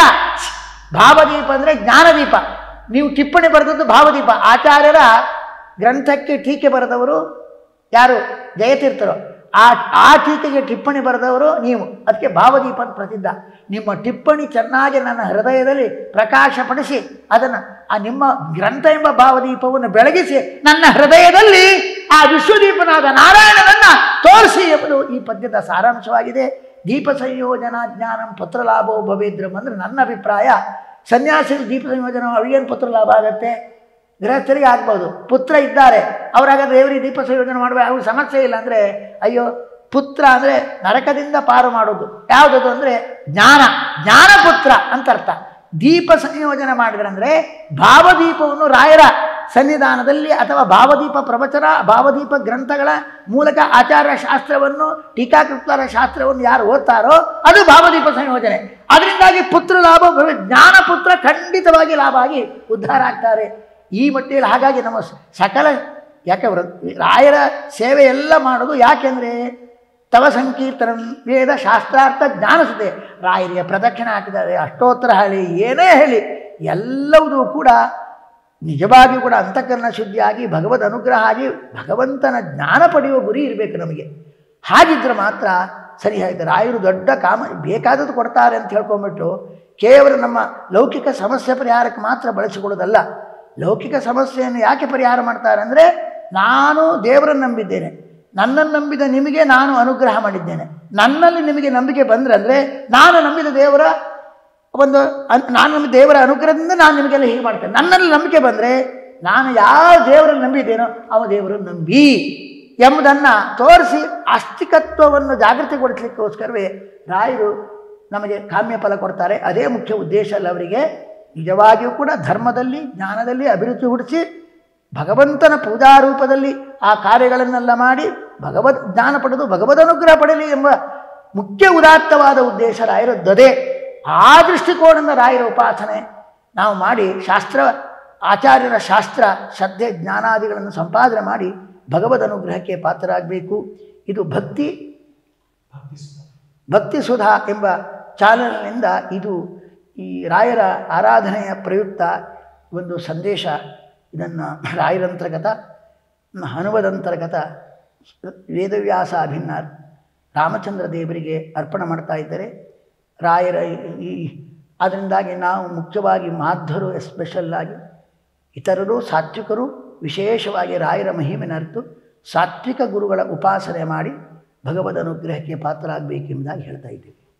ಭಾವದೀಪ ಅಂದರೆ ಜ್ಞಾನದೀಪ ನೀವು ಟಿಪ್ಪಣಿ ಬರೆದದ್ದು ಭಾವದೀಪ ಆಚಾರ್ಯರ ಗ್ರಂಥಕ್ಕೆ ಟೀಕೆ ಬರೆದವರು ಯಾರು ಜಯತೀರ್ಥರು ಆ ಆ ಟೀಕೆಗೆ ಟಿಪ್ಪಣಿ ಬರೆದವರು ನೀವು ಅದಕ್ಕೆ ಭಾವದೀಪ ಅಂತ ಪ್ರಸಿದ್ಧ ನಿಮ್ಮ ಟಿಪ್ಪಣಿ ಚೆನ್ನಾಗಿ ನನ್ನ ಹೃದಯದಲ್ಲಿ ಪ್ರಕಾಶಪಡಿಸಿ ಅದನ್ನು ಆ ನಿಮ್ಮ ಗ್ರಂಥ ಎಂಬ ಭಾವದೀಪವನ್ನು ಬೆಳಗಿಸಿ ನನ್ನ ಹೃದಯದಲ್ಲಿ ಆ ವಿಶ್ವದೀಪನಾದ ನಾರಾಯಣನನ್ನ ತೋರಿಸಿ ಎಂಬುದು ಈ ಪದ್ಯದ ಸಾರಾಂಶವಾಗಿದೆ ದೀಪ ಸಂಯೋಜನಾ ಜ್ಞಾನಂ ಪತ್ರಲಾಭೋ ಭವೇದ್ರಂ ಅಂದರೆ ನನ್ನ ಅಭಿಪ್ರಾಯ ಸನ್ಯಾಸಿಗಳು ದೀಪ ಸಂಯೋಜನ ಅವ್ರಿಗೇನು ಪತ್ರ ಲಾಭ ಆಗತ್ತೆ ಗೃಹಸ್ಥರಿಗೆ ಆಗ್ಬೋದು ಪುತ್ರ ಇದ್ದಾರೆ ಅವರಾಗಾದ್ರೆ ದೇವರಿಗೆ ದೀಪ ಸಂಯೋಜನೆ ಮಾಡಬೇಕು ಅವ್ರಿಗೆ ಸಮಸ್ಯೆ ಇಲ್ಲ ಅಂದರೆ ಅಯ್ಯೋ ಪುತ್ರ ಅಂದರೆ ನರಕದಿಂದ ಪಾರು ಮಾಡೋದು ಯಾವುದದು ಅಂದರೆ ಜ್ಞಾನ ಜ್ಞಾನಪುತ್ರ ಅಂತ ಅರ್ಥ ದೀಪ ಸಂಯೋಜನೆ ಮಾಡಿದ್ರಂದರೆ ಭಾವದೀಪವನ್ನು ರಾಯರ ಸನ್ನಿಧಾನದಲ್ಲಿ ಅಥವಾ ಭಾವದೀಪ ಪ್ರವಚನ ಭಾವದೀಪ ಗ್ರಂಥಗಳ ಮೂಲಕ ಆಚಾರ್ಯ ಶಾಸ್ತ್ರವನ್ನು ಟೀಕಾಕೃತರ ಶಾಸ್ತ್ರವನ್ನು ಯಾರು ಓದ್ತಾರೋ ಅದು ಭಾವದೀಪ ಸಂಯೋಜನೆ ಅದರಿಂದಾಗಿ ಪುತ್ರ ಲಾಭ ಭವೆ ಜ್ಞಾನಪುತ್ರ ಖಂಡಿತವಾಗಿ ಲಾಭ ಆಗಿ ಉದ್ಧಾರ ಆಗ್ತಾರೆ ಈ ಮಟ್ಟಿಯಲ್ಲಿ ಹಾಗಾಗಿ ನಮ್ಮ ಸ- ಸಕಲ ಯಾಕೆ ವೃ- ರಾಯರ ಸೇವೆ ಎಲ್ಲ ಮಾಡೋದು ಯಾಕೆಂದರೆ ತವ ಸಂಕೀರ್ತನ ವೇದ ಶಾಸ್ತ್ರಾರ್ಥ ಜ್ಞಾನಿಸಿದೆ ರಾಯರಿಗೆ ಪ್ರದಕ್ಷಿಣೆ ಹಾಕಿದ್ದಾರೆ ಅಷ್ಟೋತ್ತರ ಹೇಳಿ ಏನೇ ಹೇಳಿ ಎಲ್ಲವುದೂ ಕೂಡ ನಿಜವಾಗಿಯೂ ಕೂಡ ಅಂತಃಕರಣ ಶುದ್ಧಿಯಾಗಿ ಭಗವದ್ ಅನುಗ್ರಹ ಆಗಿ ಭಗವಂತನ ಜ್ಞಾನ ಪಡೆಯುವ ಗುರಿ ಇರಬೇಕು ನಮಗೆ ಹಾಗಿದ್ರೆ ಮಾತ್ರ ಸರಿ ಆಯ್ತು ರಾಯರು ದೊಡ್ಡ ಕಾಮ ಬೇಕಾದದ್ದು ಕೊಡ್ತಾರೆ ಅಂತ ಹೇಳ್ಕೊಂಬಿಟ್ಟು ಕೇವಲ ನಮ್ಮ ಲೌಕಿಕ ಸಮಸ್ಯೆ ಪರಿಹಾರಕ್ಕೆ ಮಾತ್ರ ಬಳಸಿಕೊಳ್ಳೋದಲ್ಲ ಲೌಕಿಕ ಸಮಸ್ಯೆಯನ್ನು ಯಾಕೆ ಪರಿಹಾರ ಮಾಡ್ತಾರೆ ಅಂದರೆ ನಾನು ದೇವರನ್ನು ನಂಬಿದ್ದೇನೆ ನನ್ನನ್ನು ನಂಬಿದ ನಿಮಗೆ ನಾನು ಅನುಗ್ರಹ ಮಾಡಿದ್ದೇನೆ ನನ್ನಲ್ಲಿ ನಿಮಗೆ ನಂಬಿಕೆ ಬಂದರೆ ಅಂದರೆ ನಾನು ನಂಬಿದ ದೇವರ ಒಂದು ಅನ್- ನಾನು ನಂಬಿದ ದೇವರ ಅನುಗ್ರಹದಿಂದ ನಾನು ನಿಮಗೆಲ್ಲ ಹೀಗೆ ಮಾಡ್ತೇನೆ ನನ್ನಲ್ಲಿ ನಂಬಿಕೆ ಬಂದರೆ ನಾನು ಯಾವ ದೇವರನ್ನು ನಂಬಿದ್ದೇನೋ ಅವ ದೇವರನ್ನು ನಂಬಿ ಎಂಬುದನ್ನು ತೋರಿಸಿ ಆಸ್ತಿಕತ್ವವನ್ನು ಜಾಗೃತಿಗೊಳಿಸಲಿಕ್ಕೋಸ್ಕರವೇ ರಾಯರು ನಮಗೆ ಕಾಮ್ಯ ಫಲ ಕೊಡ್ತಾರೆ ಅದೇ ಮುಖ್ಯ ಉದ್ದೇಶ ಅಲ್ಲ ಅವರಿಗೆ ನಿಜವಾಗಿಯೂ ಕೂಡ ಧರ್ಮದಲ್ಲಿ ಜ್ಞಾನದಲ್ಲಿ ಅಭಿವೃದ್ಧಿ ಹುಡಿಸಿ ಭಗವಂತನ ಪೂಜಾರೂಪದಲ್ಲಿ ಆ ಕಾರ್ಯಗಳನ್ನೆಲ್ಲ ಮಾಡಿ ಭಗವದ್ ಜ್ಞಾನ ಪಡೆದು ಭಗವದ್ ಅನುಗ್ರಹ ಪಡೆಯಲಿ ಎಂಬ ಮುಖ್ಯ ಉದಾತ್ತವಾದ ಉದ್ದೇಶ ರಾಯರದ್ದದೇ ಆ ದೃಷ್ಟಿಕೋನದಿಂದ ರಾಯರ ಉಪಾಸನೆ ನಾವು ಮಾಡಿ ಶಾಸ್ತ್ರ ಆಚಾರ್ಯರ ಶಾಸ್ತ್ರ ಶ್ರದ್ಧೆ ಜ್ಞಾನಾದಿಗಳನ್ನು ಸಂಪಾದನೆ ಮಾಡಿ ಭಗವದ್ ಅನುಗ್ರಹಕ್ಕೆ ಪಾತ್ರರಾಗಬೇಕು ಇದು ಭಕ್ತಿ ಭಕ್ತಿ ಸುಧಾ ಎಂಬ ಚಾನಲ್ನಿಂದ ಇದು ಈ ರಾಯರ ಆರಾಧನೆಯ ಪ್ರಯುಕ್ತ ಒಂದು ಸಂದೇಶ ಇದನ್ನು ರಾಯರಂತರ್ಗತ ಹನುಮದಂತರ್ಗತ ವೇದವ್ಯಾಸ ಅಭಿನ್ನ ರಾಮಚಂದ್ರ ದೇವರಿಗೆ ಅರ್ಪಣೆ ಮಾಡ್ತಾ ಇದ್ದಾರೆ ರಾಯರ ಈ ಅದರಿಂದಾಗಿ ನಾವು ಮುಖ್ಯವಾಗಿ ಮಾಧ್ವರು ಎಸ್ಪೆಷಲ್ ಆಗಿ ಇತರರು ಸಾತ್ವಿಕರು ವಿಶೇಷವಾಗಿ ರಾಯರ ಮಹಿಮೆನ ಅರಿತು ಸಾತ್ವಿಕ ಗುರುಗಳ ಉಪಾಸನೆ ಮಾಡಿ ಭಗವದ್ ಅನುಗ್ರಹಕ್ಕೆ ಪಾತ್ರರಾಗಬೇಕೆಂಬುದಾಗಿ ಹೇಳ್ತಾ ಇದ್ದೀವಿ